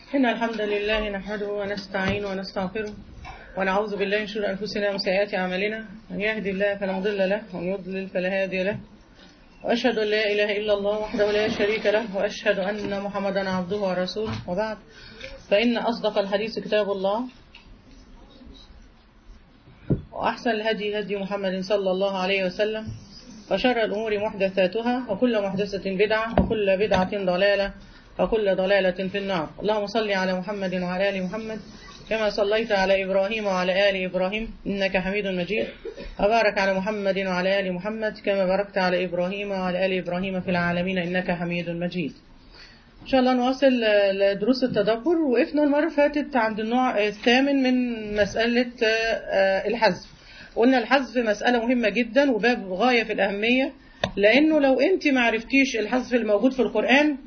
إن الحمد لله نحمده ونستعينه ونستغفره ونعوذ بالله من شرور أنفسنا ومن سيئات أعمالنا من يهدي الله فلا مضل له ومن يضلل فلا هادي له وأشهد أن لا إله إلا الله وحده لا شريك له وأشهد أن محمدا عبده ورسوله وبعد فإن أصدق الحديث كتاب الله وأحسن الهدي هدي محمد صلى الله عليه وسلم وشر الأمور محدثاتها وكل محدثة بدعة وكل بدعة ضلالة وكل ضلالة في النار اللهم صل على محمد وعلى آل محمد كما صليت على إبراهيم وعلى آل إبراهيم إنك حميد مجيد وبارك على محمد وعلى آل محمد كما باركت على إبراهيم وعلى آل إبراهيم في العالمين إنك حميد مجيد إن شاء الله نواصل لدروس التدبر وقفنا المرة اللي فاتت عند النوع الثامن من مسألة الحذف قلنا الحذف مسألة مهمة جدا وباب غاية في الأهمية لأنه لو أنت ما عرفتيش الحذف الموجود في القرآن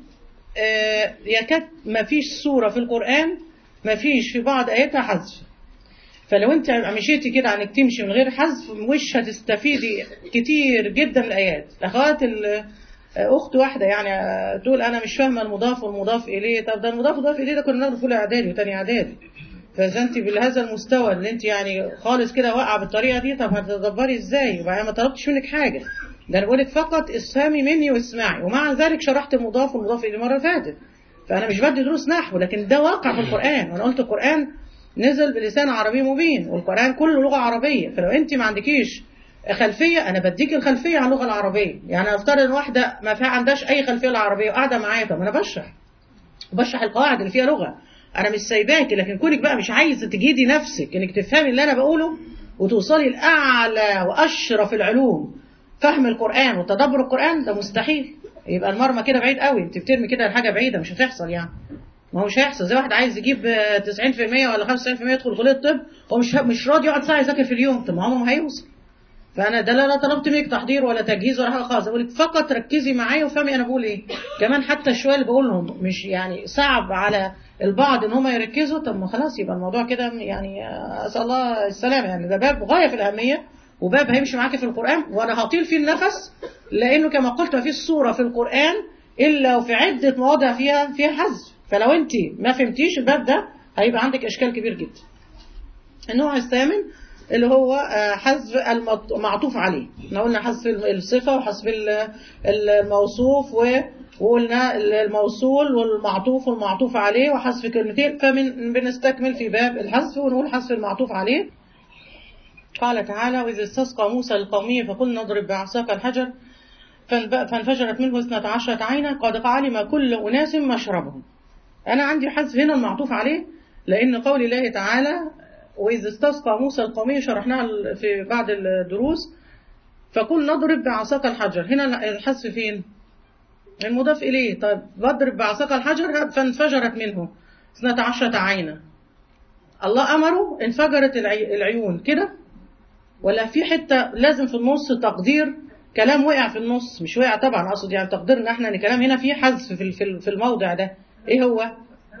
يكاد ما فيش سورة في القرآن ما فيش في بعض آياتها حذف فلو انت مشيتي كده عنك تمشي من غير حذف مش هتستفيدي كتير جدا من الآيات الأخوات أخت واحدة يعني تقول أنا مش فاهمة المضاف والمضاف إليه طب ده المضاف والمضاف إليه ده كنا ناخده في أولى إعدادي وتاني إعدادي فإذا أنت بهذا المستوى اللي أنت يعني خالص كده واقعة بالطريقة دي طب هتدبري إزاي وبعدين ما طلبتش منك حاجة ده أنا بقولك فقط افهمي مني واسمعي ومع ذلك شرحت المضاف والمضاف إليه المرة اللي فاتت فأنا مش بدي دروس نحو لكن ده واقع في القرآن وأنا قلت القرآن نزل بلسان عربي مبين والقرآن كله لغة عربية فلو أنت ما عندكيش خلفية أنا بديك الخلفية على اللغة العربية يعني أفترض إن واحدة ما فيها عندهاش أي خلفية العربية وقاعدة معايا طب أنا بشرح بشرح القواعد اللي فيها لغة أنا مش سايباكي لكن كونك بقى مش عايزة تجيدي نفسك إنك تفهمي اللي أنا بقوله وتوصلي لأعلى وأشرف العلوم فهم القرآن وتدبر القرآن ده مستحيل يبقى المرمى كده بعيد قوي انت بترمي كده الحاجة بعيدة مش هتحصل يعني ما هو مش هيحصل زي واحد عايز يجيب 90% ولا 95% يدخل كليه الطب هو مش مش راضي يقعد ساعه يذاكر في اليوم طب ما هو ما هيوصل فانا ده لا طلبت منك تحضير ولا تجهيز ولا حاجه خالص بقول لك فقط ركزي معايا وفهمي انا بقول ايه كمان حتى الشويه اللي بقولهم مش يعني صعب على البعض ان هم يركزوا طب ما خلاص يبقى الموضوع كده يعني اسال الله السلامه يعني ده باب غايه في الاهميه وباب هيمشي معاكي في القران وانا هطيل فيه النفس لانه كما قلت ما فيش سوره في القران الا وفي عده مواضع فيها فيها حذف فلو انت ما فهمتيش الباب ده هيبقى عندك اشكال كبير جدا النوع الثامن اللي هو حذف المعطوف عليه احنا قلنا حذف الصفة وحذف الموصوف وقلنا الموصول والمعطوف والمعطوف عليه وحذف كلمتين فمن بنستكمل في باب الحذف ونقول حذف المعطوف عليه قال تعالى وإذ استسقى موسى لقومه فقلنا اضرب بعصاك الحجر فانفجرت منه اثنتا عشرة عينا قد علم كل أناس مشربهم أنا عندي حذف هنا المعطوف عليه لأن قول الله تعالى وإذ استسقى موسى القومية شرحناها في بعض الدروس فقل نضرب بعصاك الحجر هنا الحذف فين المضاف إليه طيب بضرب بعصاك الحجر فانفجرت منه اثنتا عشرة عينا الله أمره انفجرت العيون كده ولا في حتة لازم في النص تقدير كلام وقع في النص مش وقع طبعا أقصد يعني تقدير إن احنا ان كلام هنا فيه حذف في الموضع ده ايه هو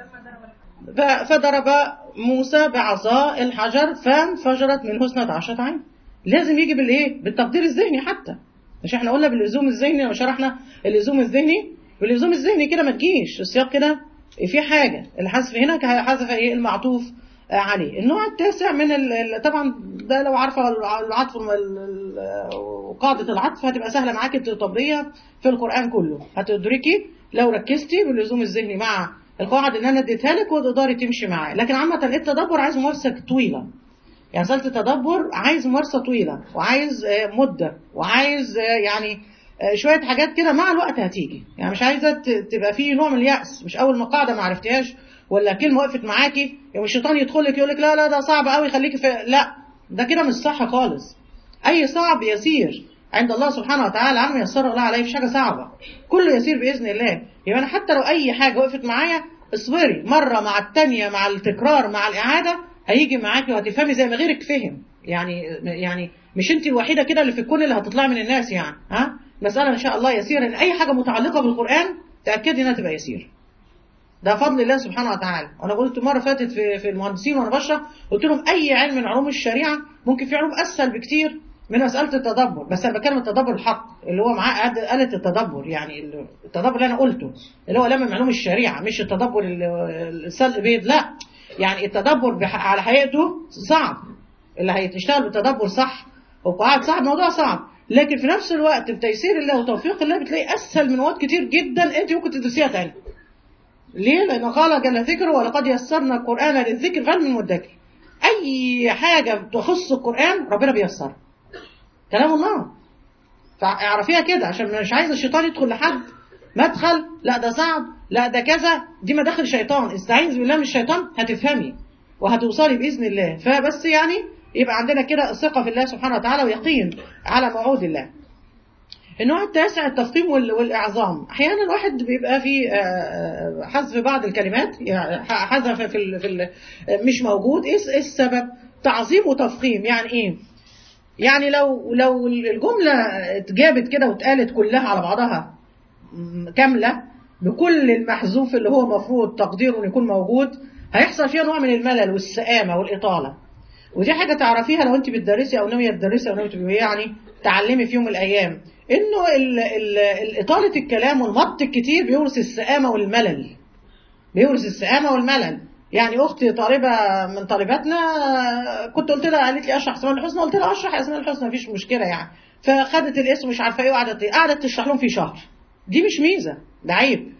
فضرب موسى بعصا الحجر فانفجرت منه اثنتا عشرة عين لازم يجي بالايه بالتقدير الذهني حتى مش احنا قلنا باللزوم الذهني لما شرحنا اللزوم الذهني باللزوم الذهني كده ما تجيش السياق كده في حاجه الحذف هنا حذف ايه المعطوف عليه النوع التاسع من طبعا ده لو عارفه العطف وقاعده العطف هتبقى سهله معاكي تطبقيها في القران كله هتدركي لو ركزتي باللزوم الذهني مع القواعد اللي انا اديتها لك وتقدري تمشي معاه لكن عامه التدبر عايز ممارسه طويله يعني مساله التدبر عايز ممارسه طويله وعايز مده وعايز يعني شويه حاجات كده مع الوقت هتيجي يعني مش عايزه تبقى فيه نوع من اليأس مش اول ما قاعده ما عرفتيهاش ولا كلمه وقفت معاكي يعني الشيطان يدخل لك يقول لك لا لا ده صعب قوي خليكي في لا ده كده مش صح خالص اي صعب يسير عند الله سبحانه وتعالى عنه يسر الله عليه مش حاجه صعبه كله يسير باذن الله يبقى انا حتى لو اي حاجه وقفت معايا اصبري مره مع الثانيه مع التكرار مع الاعاده هيجي معاكي وهتفهمي زي ما غيرك فهم يعني يعني مش انت الوحيده كده اللي في الكون اللي هتطلعي من الناس يعني ها مساله ان شاء الله يسيره ان اي حاجه متعلقه بالقران تاكدي انها تبقى يسير ده فضل الله سبحانه وتعالى وانا قلت مره فاتت في في المهندسين وانا بشرح قلت لهم اي علم من علوم الشريعه ممكن في علوم اسهل بكتير من مساله التدبر بس انا بتكلم التدبر الحق اللي هو معاه آلة آلة التدبر يعني التدبر اللي انا قلته اللي هو لما معلوم الشريعه مش التدبر السلق بيض لا يعني التدبر بح- على حقيقته صعب اللي هيشتغل بالتدبر صح وقواعد صعب موضوع صعب لكن في نفس الوقت بتيسير الله وتوفيق الله بتلاقي اسهل من مواد كتير جدا انت ممكن تدرسيها تاني ليه؟ لأن قال جل ذكره ولقد يسرنا القرآن للذكر غير من مدكر. أي حاجة تخص القرآن ربنا بيسرها. كلام الله. فاعرفيها كده عشان مش عايز الشيطان يدخل لحد مدخل لا ده صعب لا ده كذا دي مداخل شيطان استعيذ بالله من الشيطان هتفهمي وهتوصلي بإذن الله فبس يعني يبقى عندنا كده ثقة في الله سبحانه وتعالى ويقين على موعود الله. النوع التاسع التفخيم وال- والإعظام أحيانا الواحد بيبقى في آه، حذف بعض الكلمات يعني ح- حذف في, ال- في ال- مش موجود إيه إيه السبب تعظيم وتفخيم يعني إيه يعني لو لو الجملة اتجابت كده واتقالت كلها على بعضها م- كاملة بكل المحذوف اللي هو مفروض تقديره انه يكون موجود هيحصل فيها نوع من الملل والسآمة والإطالة ودي حاجة تعرفيها لو انت بتدرسي او ناوية تدرسي او ناوية تبقي يعني تعلمي في يوم من الايام انه ال ال ال إطالة الكلام والمط الكتير بيورث السآمة والملل بيورث السآمة والملل يعني اختي طالبة من طالباتنا آه، كنت قلت لها قالت لي اشرح اسماء الحسنى قلت لها اشرح اسماء الحسنى مفيش مشكلة يعني فخدت الاسم مش عارفة ايه وقعدت قعدت تشرح لهم في شهر دي مش ميزة ده عيب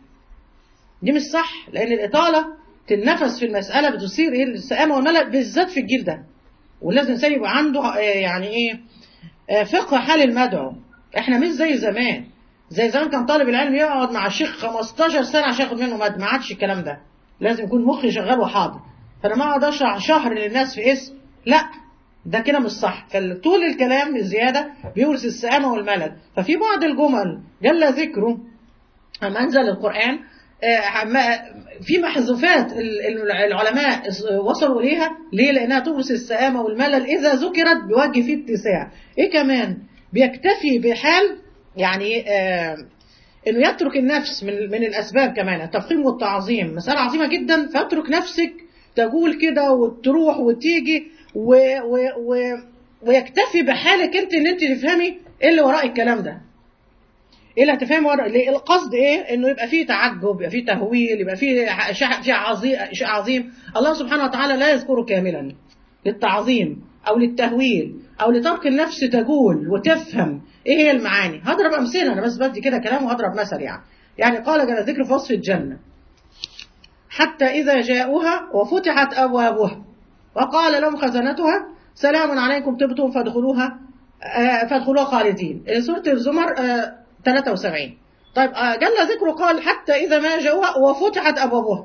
دي مش صح لان الاطالة النفس في المسألة بتصير ايه السآمة والملل بالذات في الجيل ده ولازم الانسان يبقى عنده آه، يعني ايه آه، فقه حال المدعو احنا مش زي زمان زي زمان كان طالب العلم يقعد مع الشيخ 15 سنه عشان ياخد منه مد ما عادش الكلام ده لازم يكون مخي شغال وحاضر فانا ما اقعد اشرح شهر للناس في اسم لا ده كده مش صح فطول الكلام الزياده بيورث السآمه والملل ففي بعض الجمل جل ذكره أما أنزل القرآن آه، ما- في محذوفات ال- ال- العلماء وصلوا إليها ليه؟ لأنها تورث السآمة والملل إذا ذكرت بوجه فيه اتساع. إيه كمان؟ بيكتفي بحال يعني آه إنه يترك النفس من من الأسباب كمان التفخيم والتعظيم مسألة عظيمة جدا فاترك نفسك تقول كده وتروح وتيجي و و و ويكتفي بحالك أنت إن أنت تفهمي إيه اللي وراء الكلام ده. ايه اللي هتفهم ورا ليه؟ القصد ايه انه يبقى فيه تعجب يبقى فيه تهويل يبقى فيه ح- شع- شيء عظيم شيء عظيم الله سبحانه وتعالى لا يذكره كاملا للتعظيم او للتهويل او لترك النفس تجول وتفهم ايه هي المعاني هضرب امثله انا بس بدي كده كلام وهضرب مثل يعني يعني قال جل ذكر في وصف الجنه حتى اذا جاءوها وفتحت ابوابها وقال لهم خزنتها سلام عليكم طبتم فادخلوها آه، فادخلوها خالدين سورة الزمر آه، 73 طيب آه، جل ذكره قال حتى إذا ما جاءوها وفتحت أبوابها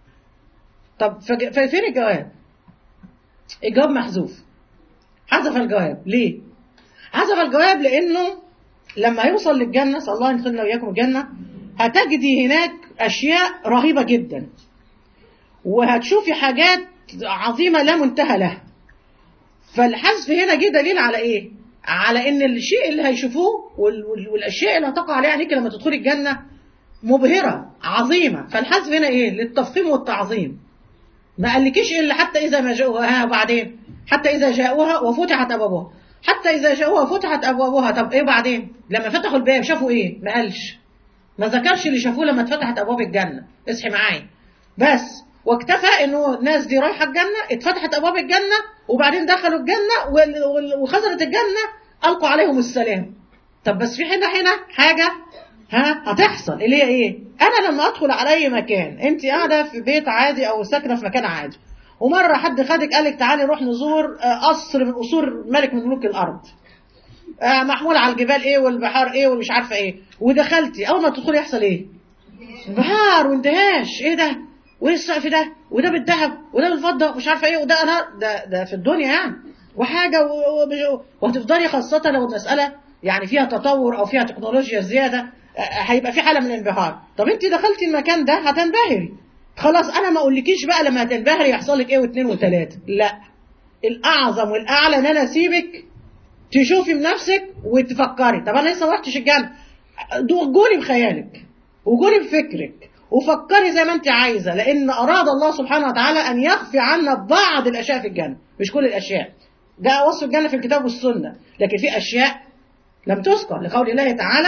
طب فج- ففين الجواب؟ الجواب محذوف حذف الجواب ليه؟ حذف الجواب لأنه لما يوصل للجنة صلى الله يدخلنا وإياكم الجنة هتجدي هناك أشياء رهيبة جدا وهتشوفي حاجات عظيمة لا منتهى لها فالحذف هنا جه دليل على ايه؟ على ان الشيء اللي هيشوفوه وال- وال- والاشياء اللي هتقع عليها عليك لما تدخلي الجنه مبهره عظيمه فالحذف هنا ايه؟ للتفخيم والتعظيم ما قالكيش الا حتى اذا ما جاءوها ها بعدين حتى اذا جاءوها وفتحت ابوابها حتى اذا جاءوها وفتحت ابوابها طب ايه بعدين؟ لما فتحوا الباب شافوا ايه؟ ما قالش ما ذكرش اللي شافوه لما اتفتحت ابواب الجنه اصحي معايا بس واكتفى انه الناس دي رايحه الجنه اتفتحت ابواب الجنه وبعدين دخلوا الجنه وال- وال- وخزنه الجنه القوا عليهم السلام طب بس في هنا هنا حاجه ها هتحصل اللي هي ايه انا لما ادخل على اي مكان انت قاعده في بيت عادي او ساكنه في مكان عادي ومره حد خدك قالك تعالي نروح نزور آه، قصر من قصور ملك من ملوك الارض آه، محمول على الجبال ايه والبحار ايه ومش عارفه ايه ودخلتي اول ما تدخلي يحصل ايه انبهار واندهاش ايه ده وايه السقف ده وده بالذهب وده بالفضه مش عارفه ايه وده انا ده ده في الدنيا يعني وحاجه و- و- وهتفضلي خاصه لو المساله يعني فيها تطور او فيها تكنولوجيا زياده آه، هيبقى في حاله من الانبهار طب انت دخلتي المكان ده هتنبهري خلاص انا ما اقولكيش بقى لما هتنبهري يحصل لك ايه واثنين وثلاثه لا الاعظم والاعلى ان انا اسيبك تشوفي بنفسك وتفكري طب انا لسه ما رحتش الجنه دو- جولي بخيالك وجولي بفكرك وفكري زي ما انت عايزه لان اراد الله سبحانه وتعالى ان يخفي عنا بعض الاشياء في الجنه مش كل الاشياء ده وصف الجنة في الكتاب والسنة لكن في أشياء لم تذكر لقول الله تعالى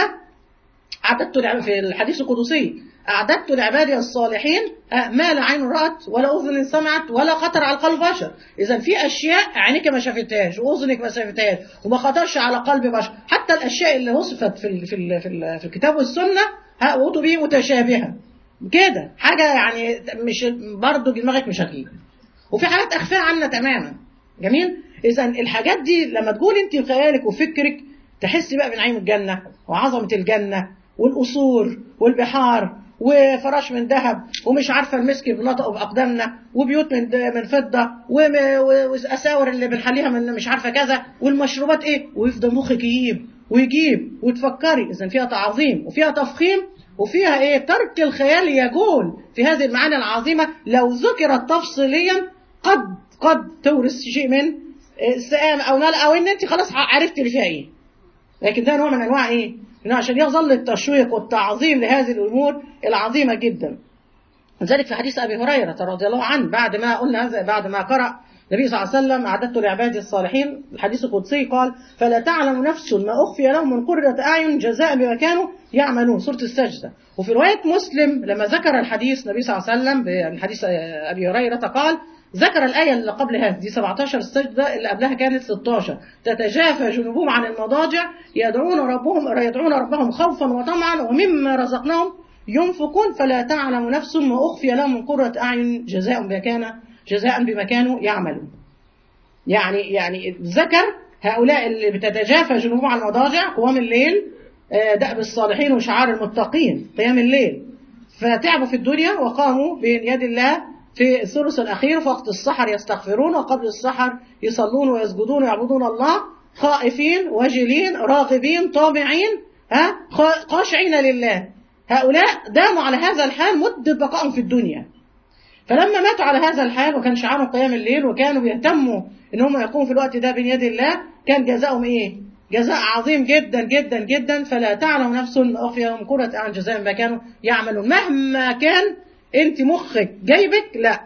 أعددت لعب- في الحديث القدسي أعددت لعبادي الصالحين آه، ما لا عين رأت ولا أذن سمعت ولا خطر على قلب بشر إذا في أشياء عينك ما شافتهاش وأذنك ما شافتهاش وما خطرش على قلب بشر حتى الأشياء اللي وصفت في ال- في ال- في, ال- في الكتاب والسنة ها وتبي متشابهة كده حاجة يعني مش برضه دماغك مش هتجيب وفي حاجات أخفاها عنا تماما جميل إذا الحاجات دي لما تقول أنت خيالك وفكرك تحس بقى بنعيم الجنة وعظمة الجنة والقصور والبحار وفراش من ذهب ومش عارفه المسك بنطق باقدامنا وبيوت من من فضه وم- واساور اللي بنحليها من مش عارفه كذا والمشروبات ايه ويفضل مخك يجيب ويجيب وتفكري اذا فيها تعظيم وفيها تفخيم وفيها ايه ترك الخيال يجول في هذه المعاني العظيمه لو ذكرت تفصيليا قد قد تورث شيء من السئام او ملل او ان انت خلاص عرفت اللي فيها ايه لكن ده نوع من انواع ايه؟ إنه عشان يظل التشويق والتعظيم لهذه الامور العظيمه جدا. لذلك في حديث ابي هريره رضي الله عنه بعد ما قلنا هذا بعد ما قرأ النبي صلى الله عليه وسلم اعددت لعبادي الصالحين الحديث القدسي قال فلا تعلم نفس ما اخفي لهم من قرة اعين جزاء بما كانوا يعملون سوره السجده وفي روايه مسلم لما ذكر الحديث النبي صلى الله عليه وسلم بحديث ابي هريره قال ذكر الآية اللي قبل هذه دي 17 السجدة اللي قبلها كانت 16 تتجافى جنوبهم عن المضاجع يدعون ربهم يدعون ربهم خوفا وطمعا ومما رزقناهم ينفقون فلا تعلم نفس ما أخفي لهم من قرة أعين جزاء بما كان جزاء بما كانوا يعملون. يعني يعني ذكر هؤلاء اللي بتتجافى جنوبهم عن المضاجع قوام الليل آه، دأب الصالحين وشعار المتقين قيام الليل فتعبوا في الدنيا وقاموا بين يد الله في الثلث الأخير في وقت السحر يستغفرون وقبل السحر يصلون ويسجدون ويعبدون الله خائفين وجلين راغبين طامعين ها خا- خاشعين لله هؤلاء داموا على هذا الحال مدة بقائهم في الدنيا فلما ماتوا على هذا الحال وكان شعارهم قيام الليل وكانوا بيهتموا ان هم يقوموا في الوقت ده بين يد الله كان جزاؤهم ايه؟ جزاء عظيم جدا جدا جدا فلا تعلم نفس ما اخفي لهم قرة اعين جزاء ما كانوا يعملون مهما كان انت مخك جايبك لا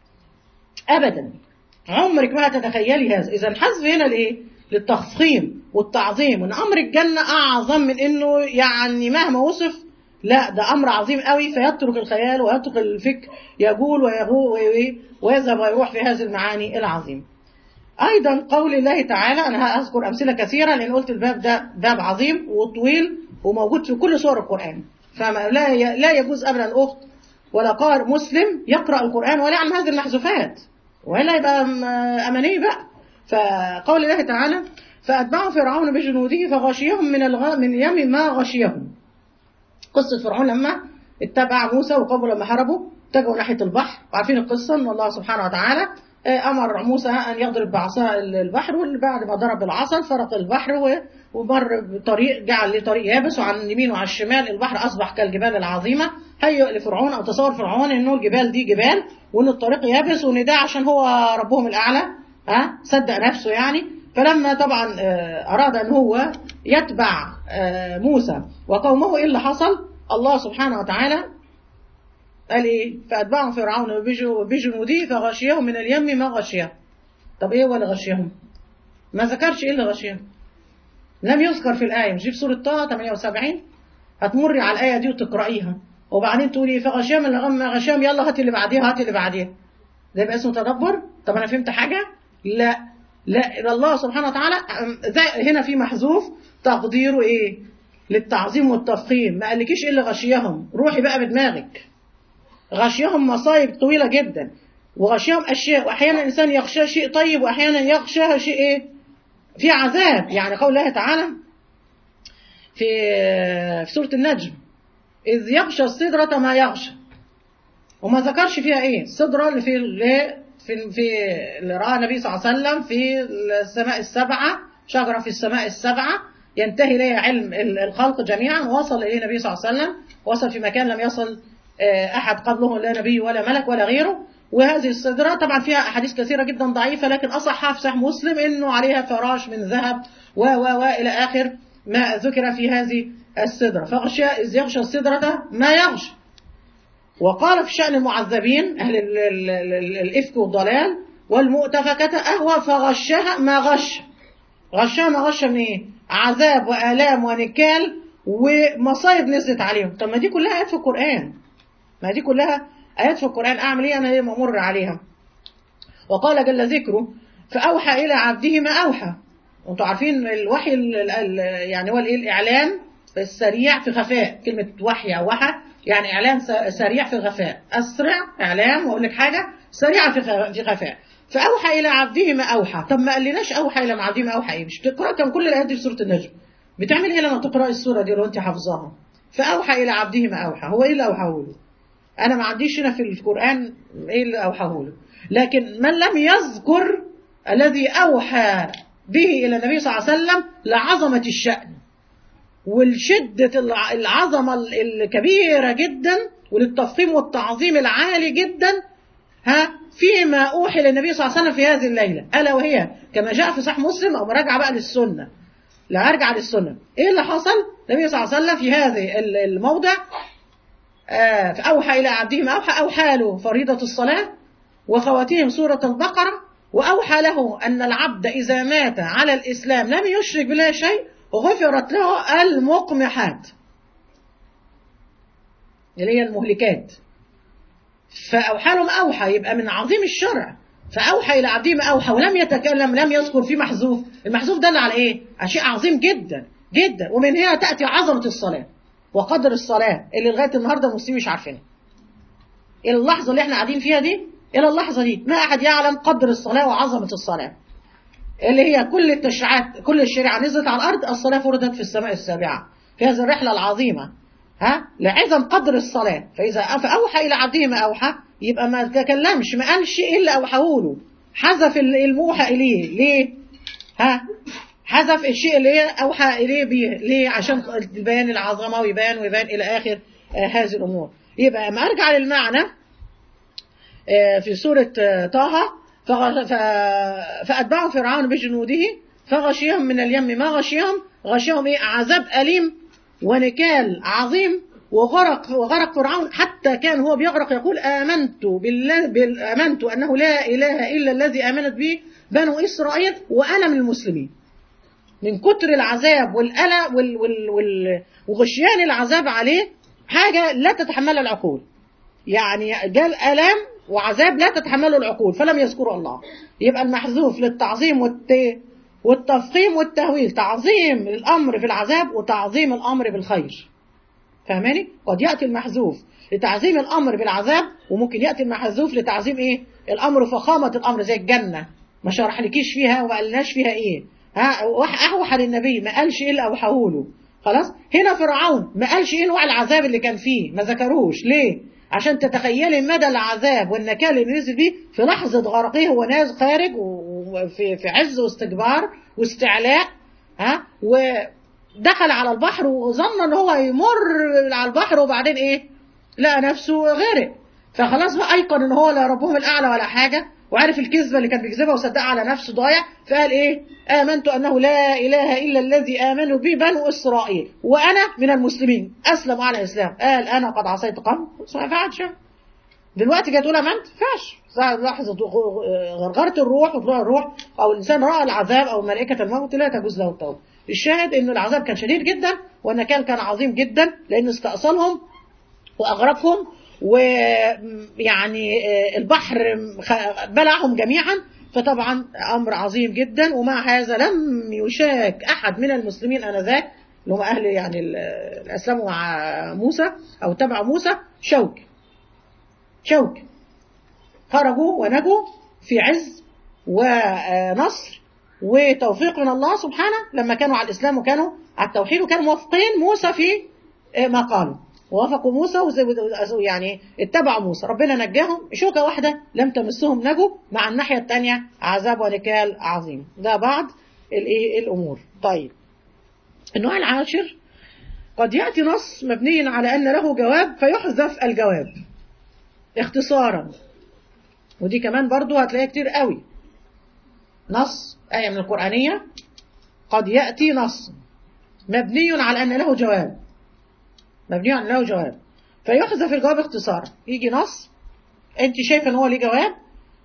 ابدا عمرك ما هتتخيلي هذا اذا الحذف هنا لايه؟ للتفخيم والتعظيم وان امر الجنه اعظم من انه يعني مهما وصف لا ده امر عظيم قوي فيترك الخيال ويترك الفكر يجول ويغو وي- ويذهب ويروح في هذه المعاني العظيمه. ايضا قول الله تعالى انا هذكر امثله كثيره لان قلت الباب ده باب عظيم وطويل وموجود في كل سور القران فلا ي- لا يجوز ابدا الاخت ولا قارئ مسلم يقرا القران ولا يعلم هذه المحذوفات ولا يبقى م- اماني بقى فقول الله تعالى فاتبعوا فرعون بجنوده فغشيهم من الغ... من اليم ما غشيهم قصة فرعون لما اتبع موسى وقومه لما هربوا اتجهوا ناحية البحر وعارفين القصة ان الله سبحانه وتعالى آه، امر موسى ان يضرب بعصا البحر وبعد ما ضرب العصا فرق البحر و- ومر بطريق جعل ليه طريق يابس وعن اليمين وعلى الشمال البحر اصبح كالجبال العظيمه هيئ لفرعون او تصور فرعون انه الجبال دي جبال وان الطريق يابس وان ده عشان هو ربهم الاعلى ها صدق نفسه يعني فلما طبعا آه، اراد ان هو يتبع آه، موسى وقومه ايه اللي حصل؟ الله سبحانه وتعالى قال ايه؟ فاتبعهم فرعون وبجو- بجنوده فغشيهم من اليم ما غشيهم. طب ايه هو اللي غشيهم؟ ما ذكرش ايه اللي غشيهم. لم يذكر في الايه مش دي في سوره طه 78 هتمري على الايه دي وتقرايها وبعدين تقولي فغشيهم من الغم ما غشيهم يلا هات اللي بعديها هات اللي بعديها. ده يبقى اسمه تدبر؟ طب انا فهمت حاجه؟ لا لا إلى الله سبحانه وتعالى أم- ده هنا في محذوف تقديره ايه؟ للتعظيم والتفخيم ما قالكيش ايه اللي غشيهم روحي بقى بدماغك غشيهم مصايب طويله جدا وغشيهم اشياء واحيانا الانسان يغشى شيء طيب واحيانا يغشى شيء ايه؟ في عذاب يعني قول الله تعالى في في سوره النجم اذ يغشى السدره ما يغشى وما ذكرش فيها ايه السدره اللي في اللي في في اللي راى النبي صلى الله عليه وسلم في السماء السبعه شجره في السماء السبعه ينتهي اليها علم ال- الخلق جميعا وصل اليه النبي صلى الله عليه وسلم وصل في مكان لم يصل آه، احد قبله لا نبي ولا ملك ولا غيره وهذه السدره طبعا فيها احاديث كثيره جدا ضعيفه لكن اصحها في صحيح مسلم انه عليها فراش من ذهب و و و الى اخر ما ذكر في هذه السدره فغشى اذ يغشى السدره ما يغشى وقال في شأن المعذبين أهل ال- ال- ال- الإفك والضلال والمؤتفكة أهوى فغشها ما غش غشها ما غش من إيه عذاب وآلام ونكال ومصايب نزلت عليهم طب ما دي كلها آيات في القرآن ما دي كلها آيات في القرآن أعمل إيه أنا ليه ممر عليها وقال جل ذكره فأوحى إلى عبده ما أوحى وانتوا عارفين الوحي ال ال يعني هو الايه الاعلان السريع في خفاء كلمه وحي او وحى يعني اعلان سريع في خفاء اسرع اعلام واقول لك حاجه سريعه في في خفاء فاوحى الى عبده ما اوحى طب ما قالناش اوحى الى عبده ما اوحى ايه مش بتقرا كم كل الايات دي في سوره النجم بتعمل ايه لما تقرا السوره دي لو انت حافظاها فاوحى الى عبده ما اوحى هو ايه اللي اوحاه له انا ما عنديش هنا في القران ايه اللي اوحاه له لكن من لم يذكر الذي اوحى به إلى النبي صلى الله عليه وسلم لعظمة الشأن والشدة العظمة الكبيرة جدا وللتفخيم والتعظيم العالي جدا ها فيما أوحي للنبي صلى الله عليه وسلم في هذه الليلة ألا وهي كما جاء في صحيح مسلم أو مراجعة بقى للسنة لا أرجع للسنة إيه اللي حصل النبي صلى الله عليه وسلم في هذه الموضع آه فأوحى إلى عبده ما أوحى أوحى له فريضة الصلاة وخواتيم سورة البقرة وأوحى له أن العبد إذا مات على الإسلام لم يشرك بالله شيء غفرت له المقمحات اللي هي المهلكات فأوحى لهم أوحى يبقى من عظيم الشرع فأوحى إلى عبده ما أوحى ولم يتكلم لم يذكر فيه محذوف المحذوف دل على إيه؟ على شيء عظيم جدا جدا ومن هنا تأتي عظمة الصلاة وقدر الصلاة اللي لغاية النهاردة المسلمين مش عارفينها إلى اللحظة اللي احنا قاعدين فيها دي إلى اللحظة دي ما أحد يعلم قدر الصلاة وعظمة الصلاة اللي هي كل التشريعات كل الشريعة نزلت على الأرض الصلاة فرضت في السماء السابعة في هذه الرحلة العظيمة ها لعظم قدر الصلاة فإذا فأوحى إلى عبده ما أوحى يبقى ما تكلمش ما قالش إلا أوحاه له حذف الموحى إليه ليه ها حذف الشيء اللي هي أوحى إليه بيه ليه عشان يبان العظمة ويبان ويبان إلى آخر آه هذه الأمور يبقى ما أرجع للمعنى في سورة طه فأتبعوا فرعون بجنوده فغشيهم من اليم ما غشيهم غشيهم إيه عذاب أليم ونكال عظيم وغرق وغرق فرعون حتى كان هو بيغرق يقول آمنت بالله بال آمنت أنه لا إله إلا الذي آمنت به بنو إسرائيل وأنا من المسلمين من كتر العذاب والألم وال وال وال وغشيان العذاب عليه حاجة لا تتحملها العقول يعني جال ألام وعذاب لا تتحمله العقول فلم يذكروا الله يبقى المحذوف للتعظيم والت... والتفخيم والتهويل تعظيم الأمر في العذاب وتعظيم الأمر بالخير فاهماني؟ قد يأتي المحذوف لتعظيم الأمر بالعذاب وممكن يأتي المحذوف لتعظيم إيه؟ الأمر فخامة الأمر زي الجنة ما شرحلكيش فيها وما قالناش فيها إيه ها أوحى للنبي ما قالش إيه اللي أوحاه له خلاص هنا فرعون ما قالش إيه نوع العذاب اللي كان فيه ما ذكروش ليه عشان تتخيلي مدى العذاب والنكال اللي نزل بيه في لحظة غرقه هو ناس خارج وفي في عز واستكبار واستعلاء ها ودخل على البحر وظن ان هو يمر على البحر وبعدين ايه لقى نفسه غرق فخلاص بقى ايقن ان هو لا ربهم الاعلى ولا حاجه وعرف الكذبه اللي كان بيكذبها وصدقها على نفسه ضايع فقال ايه امنت انه لا اله الا الذي امنوا به بنو اسرائيل وانا من المسلمين اسلم على الاسلام قال انا قد عصيت قوم ما ينفعش دلوقتي جاي تقول امنت فاش لحظه غرغره الروح وطلوع الروح او الانسان راى العذاب او ملائكه الموت لا تجوز له التوبه الشاهد ان العذاب كان شديد جدا والنكال كان عظيم جدا لان استأصلهم واغرقهم ويعني البحر بلعهم جميعا فطبعا امر عظيم جدا ومع هذا لم يشاك احد من المسلمين انذاك اللي هم اهل يعني الاسلام مع موسى او تبع موسى شوك شوك خرجوا ونجوا في عز ونصر وتوفيق من الله سبحانه لما كانوا على الاسلام وكانوا على التوحيد وكانوا موافقين موسى في ما قالوا ووافقوا موسى يعني اتبعوا موسى ربنا نجاهم شوكة واحدة لم تمسهم نجوا مع الناحية الثانية عذاب ونكال عظيم ده بعض الايه الأمور طيب النوع العاشر قد يأتي نص مبني على أن له جواب فيحذف الجواب اختصارا ودي كمان برضو هتلاقيها كتير قوي نص آية من القرآنية قد يأتي نص مبني على أن له جواب مبني على له جواب فيحذف الجواب اختصارا يجي نص انت شايفه ان هو ليه جواب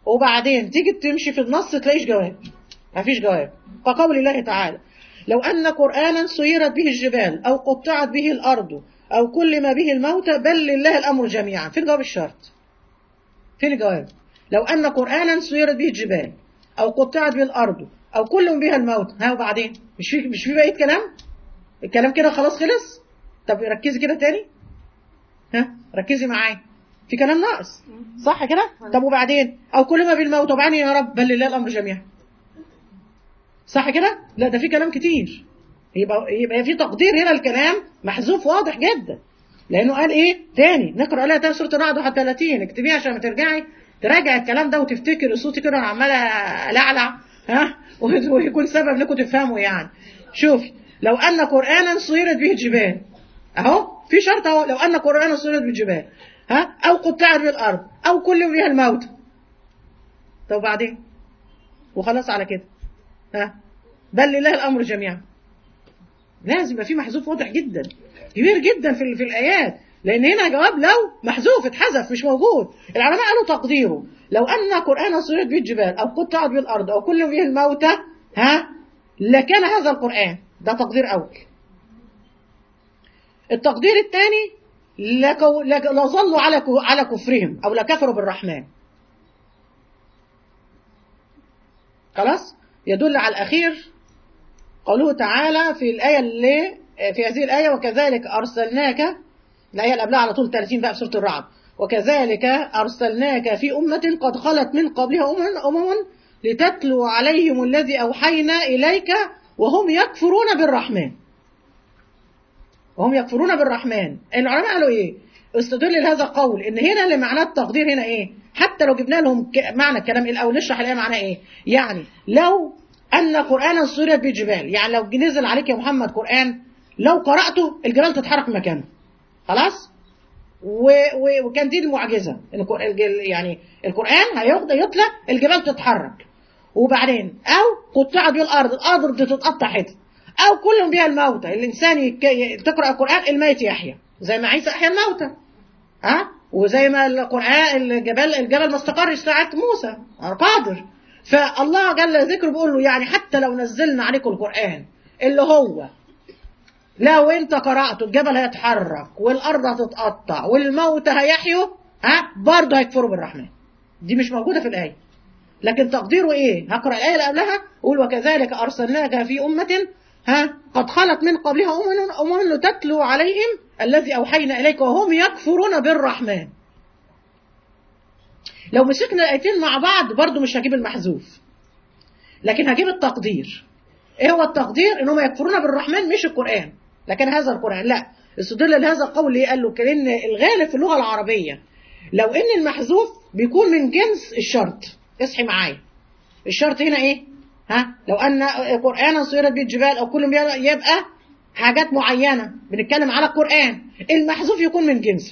وبعدين تيجي تمشي في النص تلاقيش جواب مفيش جواب كقول الله تعالى لو أن قرآنا سيرت به الجبال أو قطعت به الأرض أو كل ما به الموتى بل لله الأمر جميعا فين جواب الشرط فين الجواب لو أن قرآنا سيرت به الجبال أو قطعت به الأرض أو كل بها الموت ها وبعدين مش في مش في بقية كلام الكلام كده خلاص خلص طب ركزي كده تاني ها ركزي معايا في كلام ناقص صح كده طب وبعدين او كل ما بالموت وبعدين يا رب بل لله الامر جميعا صح كده لا ده في كلام كتير يبقى يبقى في تقدير هنا الكلام محذوف واضح جدا لانه قال ايه تاني نقرا عليها تاني سوره الرعد 31 اكتبيها عشان ما ترجعي تراجع الكلام ده وتفتكر صوتي كده انا عماله العلع ها ويكون سبب لكم تفهموا يعني شوفي لو ان قرانا سيرت به الجبال اهو في شرط اهو لو ان قرانا سيرت به الجبال ها او قطعت به الارض او كل بها الموت طب وبعدين وخلاص على كده ها بل لله الامر جميعا لازم يبقى في محذوف واضح جدا كبير جدا في في الايات لان هنا جواب لو محذوف اتحذف مش موجود العلماء قالوا تقديره لو ان قرانا سيرت به الجبال او قطعت به الارض او كل به الموتى ها لكان هذا القران ده تقدير اول التقدير الثاني لظلوا على على كفرهم او لكفروا بالرحمن خلاص يدل على الاخير قوله تعالى في الايه اللي في هذه الايه وكذلك ارسلناك الايه اللي قبلها على طول 30 بقى في سوره الرعد وكذلك ارسلناك في امه قد خلت من قبلها امم امم لتتلو عليهم الذي اوحينا اليك وهم يكفرون بالرحمن وهم يكفرون بالرحمن العلماء قالوا ايه استدل لهذا القول ان هنا اللي معناه التقدير هنا ايه حتى لو جبنا لهم معنى الكلام الاول نشرح الايه معناه ايه يعني لو ان قرانا سيرت بجبال يعني لو نزل عليك يا محمد قران لو قراته الجبال تتحرك من مكانها خلاص و... و... وكان دي المعجزه يعني القران هياخد يطلع الجبال تتحرك وبعدين او قطعت بيه الارض الارض تتقطع حتت أو كل بها الموتى الإنسان يك... تقرأ القرآن الميت يحيى زي ما عيسى أحيا الموتى ها وزي ما القرآن الجبل الجبل ما استقرش ساعة موسى قادر فالله جل ذكره بيقول له يعني حتى لو نزلنا عليكم القرآن اللي هو لو انت قرأته الجبل هيتحرك والأرض هتتقطع والموتى هيحيوا ها برضه هيكفروا بالرحمن دي مش موجودة في الآية لكن تقديره ايه هقرأ الآية اللي قبلها قول وكذلك أرسلناك في أمة ها قد خلت من قبلها أمم أمم تتلو عليهم الذي أوحينا إليك وهم يكفرون بالرحمن لو مسكنا الآيتين مع بعض برضو مش هجيب المحذوف لكن هجيب التقدير ايه هو التقدير انهم يكفرون بالرحمن مش القرآن لكن هذا القرآن لا استدل لهذا القول ليه قال له كأن الغالب في اللغة العربية لو ان المحذوف بيكون من جنس الشرط اصحي معايا الشرط هنا ايه ها لو ان قرانا سيرت به الجبال او كل يبقى حاجات معينه بنتكلم على القران المحذوف يكون من جنسه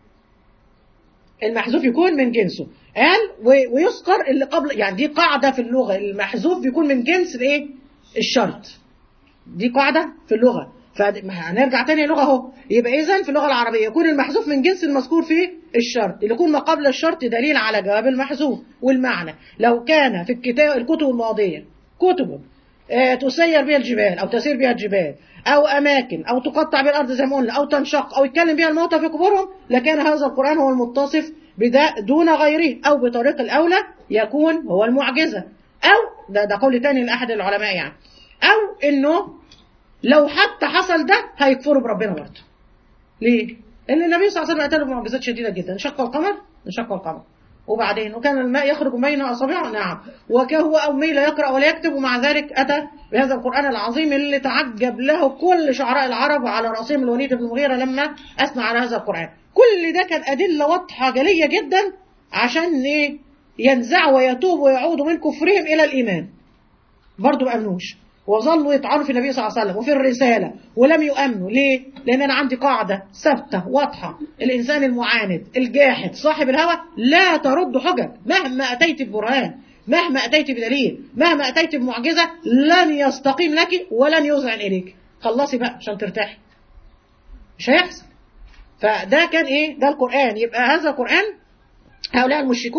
المحذوف يكون من جنسه قال ويذكر اللي قبل يعني دي قاعده في اللغه المحذوف بيكون من جنس الايه الشرط دي قاعده في اللغه فهنرجع تاني لغه اهو يبقى اذا في اللغه العربيه يكون المحذوف من جنس المذكور في الشرط اللي يكون ما قبل الشرط دليل على جواب المحذوف والمعنى لو كان في الكتاب الكتب الماضيه كتب تسير بها الجبال أو تسير بها الجبال أو أماكن أو تقطع بها الأرض زي ما قلنا أو تنشق أو يتكلم بها الموتى في قبورهم لكان هذا القرآن هو المتصف بدا دون غيره أو بطريق الأولى يكون هو المعجزة أو ده, ده قول تاني لأحد العلماء يعني أو إنه لو حتى حصل ده هيكفروا بربنا برضه ليه؟ لأن النبي صلى الله عليه وسلم أتى بمعجزات شديدة جدا انشق القمر انشق القمر وبعدين وكان الماء يخرج بين أصابعه نعم وكهو أمي لا يقرأ ولا يكتب ومع ذلك أتى بهذا القرآن العظيم اللي تعجب له كل شعراء العرب وعلى رأسهم الوليد بن المغيرة لما أثنى على هذا القرآن كل ده كان أدلة واضحة جلية جدا عشان إيه ينزعوا ويتوبوا ويعودوا من كفرهم إلى الإيمان برضه ما أمنوش وظلوا يطعنوا في النبي صلى الله عليه وسلم وفي الرسالة ولم يؤمنوا ليه؟ لأن أنا عندي قاعدة ثابتة واضحة الإنسان المعاند الجاحد صاحب الهوى لا ترد حجج مهما أتيت ببرهان مهما أتيت بدليل مهما أتيت بمعجزة لن يستقيم لك ولن يذعن إليك خلصي بقى عشان ترتاحي مش هيحصل فده كان إيه؟ ده القرآن يبقى هذا القرآن هؤلاء المشركون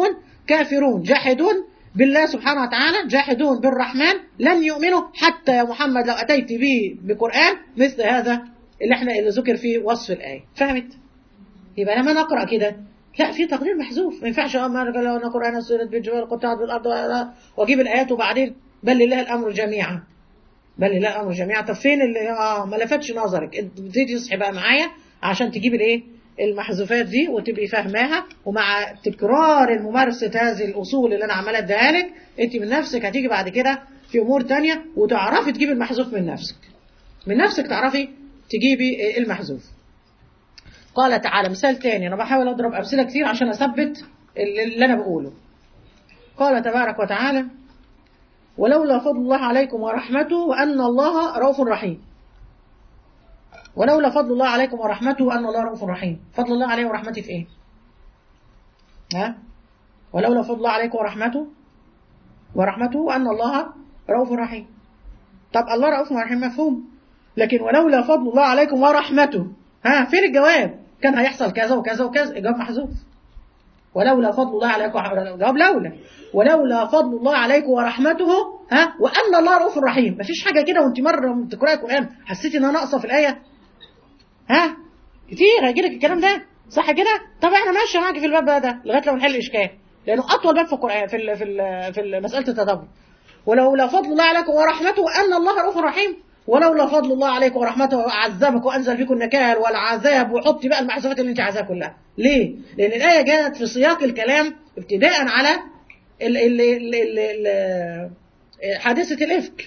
كافرون جاحدون بالله سبحانه وتعالى جاحدون بالرحمن لن يؤمنوا حتى يا محمد لو أتيت به بقرآن مثل هذا اللي احنا اللي ذكر فيه وصف الآية فهمت؟ يبقى لما نقرأ كده لا في تقدير محذوف ما ينفعش أما لو أنا قرآن سورة بالجبال قطعت بالأرض وأجيب الآيات وبعدين بل لله الأمر جميعا بل لله الأمر جميعا طب فين اللي آه ما لفتش نظرك انت بتيجي تصحي بقى معايا عشان تجيب الايه المحذوفات دي وتبقي فاهماها ومع تكرار الممارسة هذه الأصول اللي أنا عمالة اديها لك أنت من نفسك هتيجي بعد كده في أمور تانية وتعرفي تجيبي المحذوف من نفسك من نفسك تعرفي تجيبي المحذوف قال تعالى مثال تاني أنا بحاول أضرب أمثلة كتير عشان أثبت اللي أنا بقوله قال تبارك وتعالى ولولا فضل الله عليكم ورحمته وأن الله رؤوف رحيم ولولا فضل الله عليكم ورحمته وأن الله رؤوف رحيم فضل الله عليه ورحمته في إيه ها ولولا فضل الله عليكم ورحمته ورحمته وأن الله رؤوف رحيم طب الله رؤوف رحيم مفهوم لكن ولولا فضل الله عليكم ورحمته ها فين الجواب كان هيحصل كذا وكذا وكذا الجواب محذوف ولولا فضل الله عليكم جواب لولا ولولا فضل الله عليكم ورحمته ها وان الله رؤوف رحيم مفيش حاجه كده وانت مره بتقراي القران حسيتي ان انا ناقصه في الايه ها كتير هيجي لك الكلام ده صح كده طب احنا ماشيه معاكي في الباب ده لغايه لما نحل اشكال لانه اطول باب في القران في ال في ال في مساله التدبر ولولا فضل الله عليكم ورحمته وان الله رؤوف رحيم ولولا فضل الله عليكم ورحمته عذبك وانزل فيكم النكال والعذاب وحطي بقى المحذوفات اللي انت عايزاها كلها ليه لان الايه جاءت في سياق الكلام ابتداء على ال ال ال ال ال حادثه الافك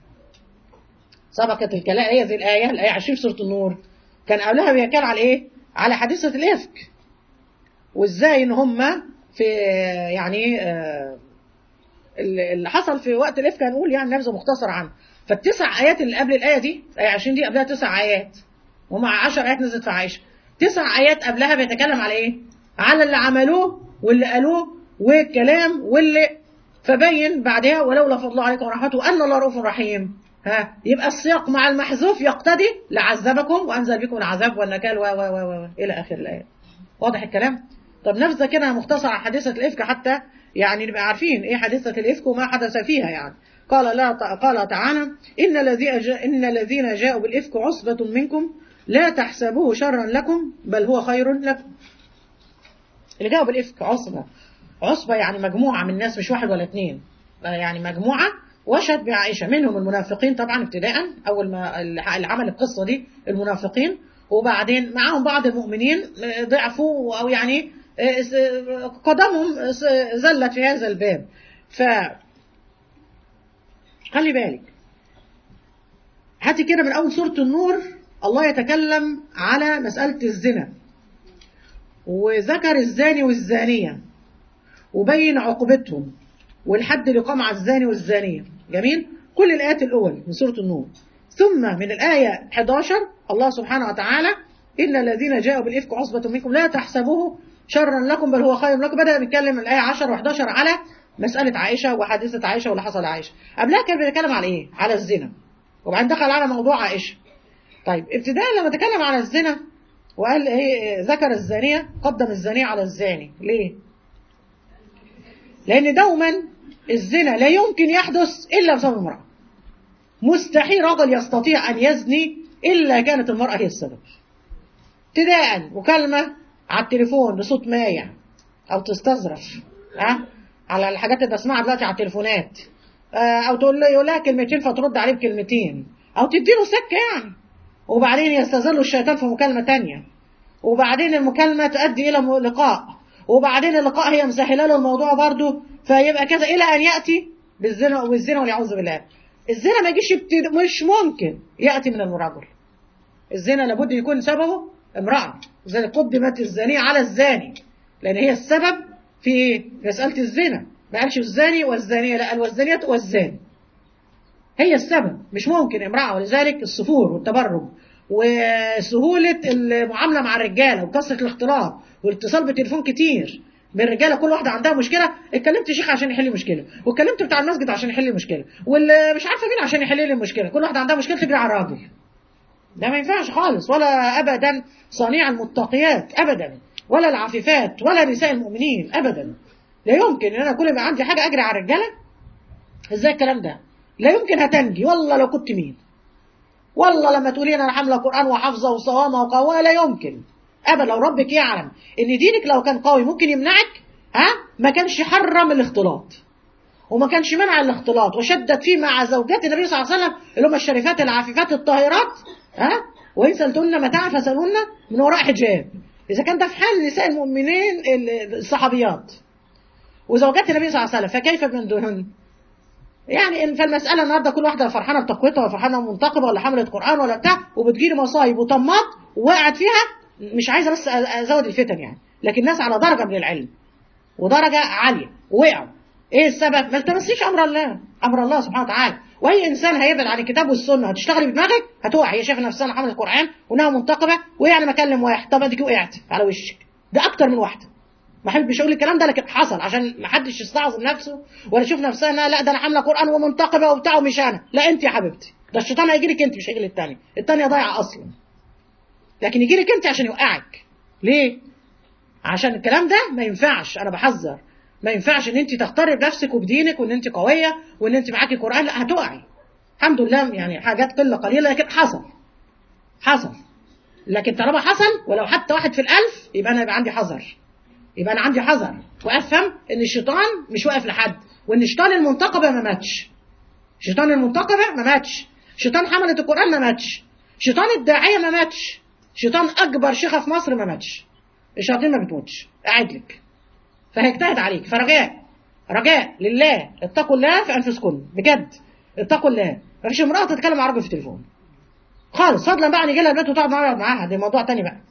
سبقت الكلام هي هذه الايه الايه 20 في سوره النور كان قبلها بيتكلم على ايه على حادثه الافك وازاي ان هم في يعني آه اللي حصل في وقت الافك هنقول يعني نبذه مختصره عنه فالتسع ايات اللي قبل الايه دي الايه 20 دي قبلها تسع ايات ومع 10 ايات نزلت في عائشه تسع ايات قبلها بيتكلم على ايه على اللي عملوه واللي قالوه والكلام واللي فبين بعدها ولولا فضل الله عليكم ورحمته ان الله رؤوف رحيم ها يبقى السياق مع المحذوف يقتضي لعذبكم وانزل بكم العذاب والنكال و و و الى اخر الايه واضح الكلام طب نبذه كده مختصره عن حادثه الافك حتى يعني نبقى عارفين ايه حادثه الافك وما حدث فيها يعني قال لا قال تعالى إن الذين إن الذين جاءوا بالإفك عصبة منكم لا تحسبوه شرا لكم بل هو خير لكم. اللي جاءوا بالإفك عصبة عصبة يعني مجموعة من الناس مش واحد ولا اثنين يعني مجموعة وشهد بعائشة منهم المنافقين طبعا ابتداء أول ما اللي عمل القصة دي المنافقين وبعدين معاهم بعض المؤمنين ضعفوا أو يعني قدمهم زلت في هذا الباب ف خلي بالك هاتي كده من أول سورة النور الله يتكلم على مسألة الزنا وذكر الزاني والزانية وبين عقوبتهم والحد اللي قام على الزاني والزانية جميل كل الآيات الأول من سورة النور ثم من الآية 11 الله سبحانه وتعالى إن الذين جاءوا بالإفك عصبة منكم لا تحسبوه شرا لكم بل هو خير لكم بدأ بيتكلم الآية 10 و11 على مسألة عائشة وحادثة عائشة واللي حصل لعائشة قبلها كان بيتكلم على إيه؟ على الزنا وبعدين دخل على موضوع عائشة طيب ابتداء لما تكلم على الزنا وقال ايه ذكر الزانية قدم الزانية على الزاني ليه؟ لأن دوما الزنا لا يمكن يحدث إلا بسبب المرأة مستحيل رجل يستطيع أن يزني إلا كانت المرأة هي السبب ابتداء مكالمة على التليفون بصوت مايع أو تستظرف ها أه؟ على الحاجات اللي بسمعها دلوقتي على التليفونات أه او تقول له يقول لها كلمتين فترد عليه بكلمتين او تديله سكه يعني وبعدين يستظل الشيطان في مكالمه تانية وبعدين المكالمه تؤدي الى لقاء وبعدين اللقاء هي مسهله له الموضوع برضه فيبقى كذا الى ان ياتي بالزنا والزنا والعياذ بالله الزنا ما يجيش مش ممكن ياتي من الرجل الزنا لابد يكون سببه امراه لذلك قدمت الزانيه على الزاني لان هي السبب في مسألة الزنا ما قالش الزاني والزانية لا قال والزانية والزاني هي السبب مش ممكن امرأة ولذلك الصفور والتبرج وسهولة المعاملة مع الرجالة وكثرة الاختلاط والاتصال بالتليفون كتير بالرجاله كل واحده عندها مشكله اتكلمت شيخ عشان يحل مشكله واتكلمت بتاع المسجد عشان يحل مشكله واللي مش عارفه مين عشان يحل لي المشكله كل واحده عندها مشكله تجري على الراجل ده ما ينفعش خالص ولا ابدا صنيع المتقيات ابدا ولا العفيفات ولا نساء المؤمنين ابدا لا يمكن ان انا كل ما عندي حاجه اجري على الرجاله ازاي الكلام ده لا يمكن هتنجي والله لو كنت مين والله لما تقولي انا حامله قران وحافظه وصوامه وقوامه لا يمكن ابدا لو ربك يعلم ان دينك لو كان قوي ممكن يمنعك ها ما كانش حرم الاختلاط وما كانش منع الاختلاط وشدد فيه مع زوجات النبي صلى الله عليه وسلم اللي هم الشريفات العفيفات الطاهرات ها وان سالتن متاعا فسالونا من وراء حجاب اذا كان ده في حال نساء المؤمنين الصحابيات وزوجات النبي صلى الله عليه وسلم فكيف من دونهن يعني فالمسألة النهاردة كل واحدة فرحانة بتقوتها وفرحانة منتقبة ولا حملة قرآن ولا بتاع وبتجيلي مصايب وطماط وقعت فيها مش عايزة بس أزود الفتن يعني لكن الناس على درجة من العلم ودرجة عالية وقعوا ايه السبب؟ ما تمسيش امر الله امر الله سبحانه وتعالى واي انسان هيبعد عن الكتاب والسنه هتشتغلي بدماغك هتقع هي شايفه نفسها حامله القران وانها منتقبه ويعني ما اكلم واحد طب اديك وقعت على وشك ده اكتر من واحده ما احبش اقول الكلام ده لكن حصل عشان ما حدش يستعظم نفسه ولا يشوف نفسها انها لا ده انا حامله قران ومنتقبه وبتاع ومش انا لا انت يا حبيبتي ده الشيطان هيجي لك انت مش هيجي للتاني التانيه ضايعه اصلا لكن يجي لك انت عشان يوقعك ليه عشان الكلام ده ما ينفعش انا بحذر ما ينفعش ان انت تختاري بنفسك وبدينك وان انت قويه وان انت معاكي قران لا هتقعي الحمد لله يعني حاجات قله قليله لكن حصل حصل لكن طالما حصل ولو حتى واحد في الالف يبقى انا يبقى عندي حذر يبقى انا عندي حذر وافهم ان الشيطان مش واقف لحد وان الشيطان المنتقبه ما ماتش الشيطان المنتقبه ما ماتش شيطان حمله القران ما ماتش شيطان الداعيه ما ماتش شيطان اكبر شيخه في مصر ما ماتش الشياطين ما بتموتش قاعد لك فهيجتهد عليك فرجاء رجاء لله اتقوا الله في انفسكم بجد اتقوا الله ما فيش امراه تتكلم عربي في التليفون خالص فضلا بقى نيجي لها البيت وتقعد معاها معاها ده موضوع تاني بقى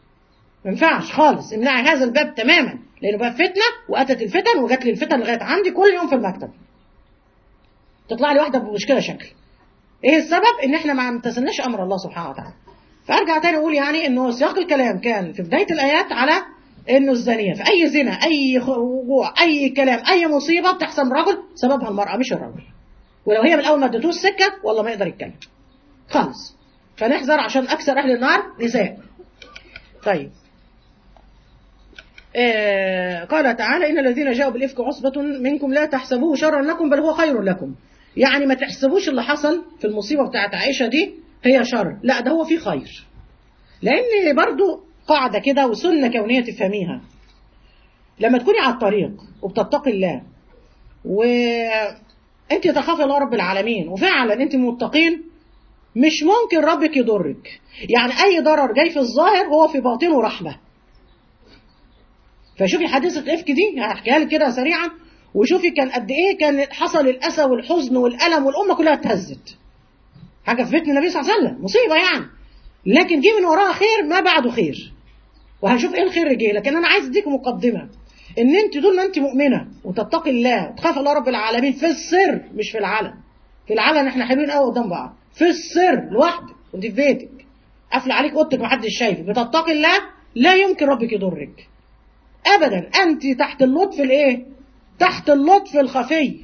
ما ينفعش خالص امنعي هذا الباب تماما لانه باب فتنه واتت الفتن وجات لي الفتن لغايه عندي كل يوم في المكتب تطلع لي واحده بمشكله شكل ايه السبب ان احنا ما امتثلناش امر الله سبحانه وتعالى فارجع تاني اقول يعني انه سياق الكلام كان في بدايه الايات على انه الزانيه في اي زنا اي وقوع اي كلام اي مصيبه بتحصل من رجل سببها المراه مش الرجل ولو هي من الاول ما ادتوش سكه والله ما يقدر يتكلم خالص فنحذر عشان اكثر اهل النار نساء طيب آه قال تعالى إن الذين جاءوا بالإفك عصبة منكم لا تحسبوه شرا لكم بل هو خير لكم يعني ما تحسبوش اللي حصل في المصيبة بتاعت عائشة دي هي شر لا ده هو فيه خير لأن برضو قاعدة كده وسنة كونية تفهميها لما تكوني على الطريق وبتتقي الله وانت تخافي الله رب العالمين وفعلا انت متقين مش ممكن ربك يضرك يعني اي ضرر جاي في الظاهر هو في باطنه رحمه فشوفي حادثه الافك دي هحكيها لك كده سريعا وشوفي كان قد ايه كان حصل الاسى والحزن والالم والامه كلها اتهزت حاجه في بيت النبي صلى الله عليه وسلم مصيبه يعني لكن جه من وراها خير ما بعده خير وهنشوف ايه الخير اللي جه لكن انا عايز اديك مقدمه ان انت طول ما انت مؤمنه وتتقي الله وتخاف الله رب العالمين في السر مش في العلن في العلن احنا حلوين قوي قدام بعض في السر لوحدك وانت في بيتك قافله عليك اوضتك محدش شايفك بتتقي الله لا يمكن ربك يضرك ابدا انت تحت اللطف الايه تحت اللطف الخفي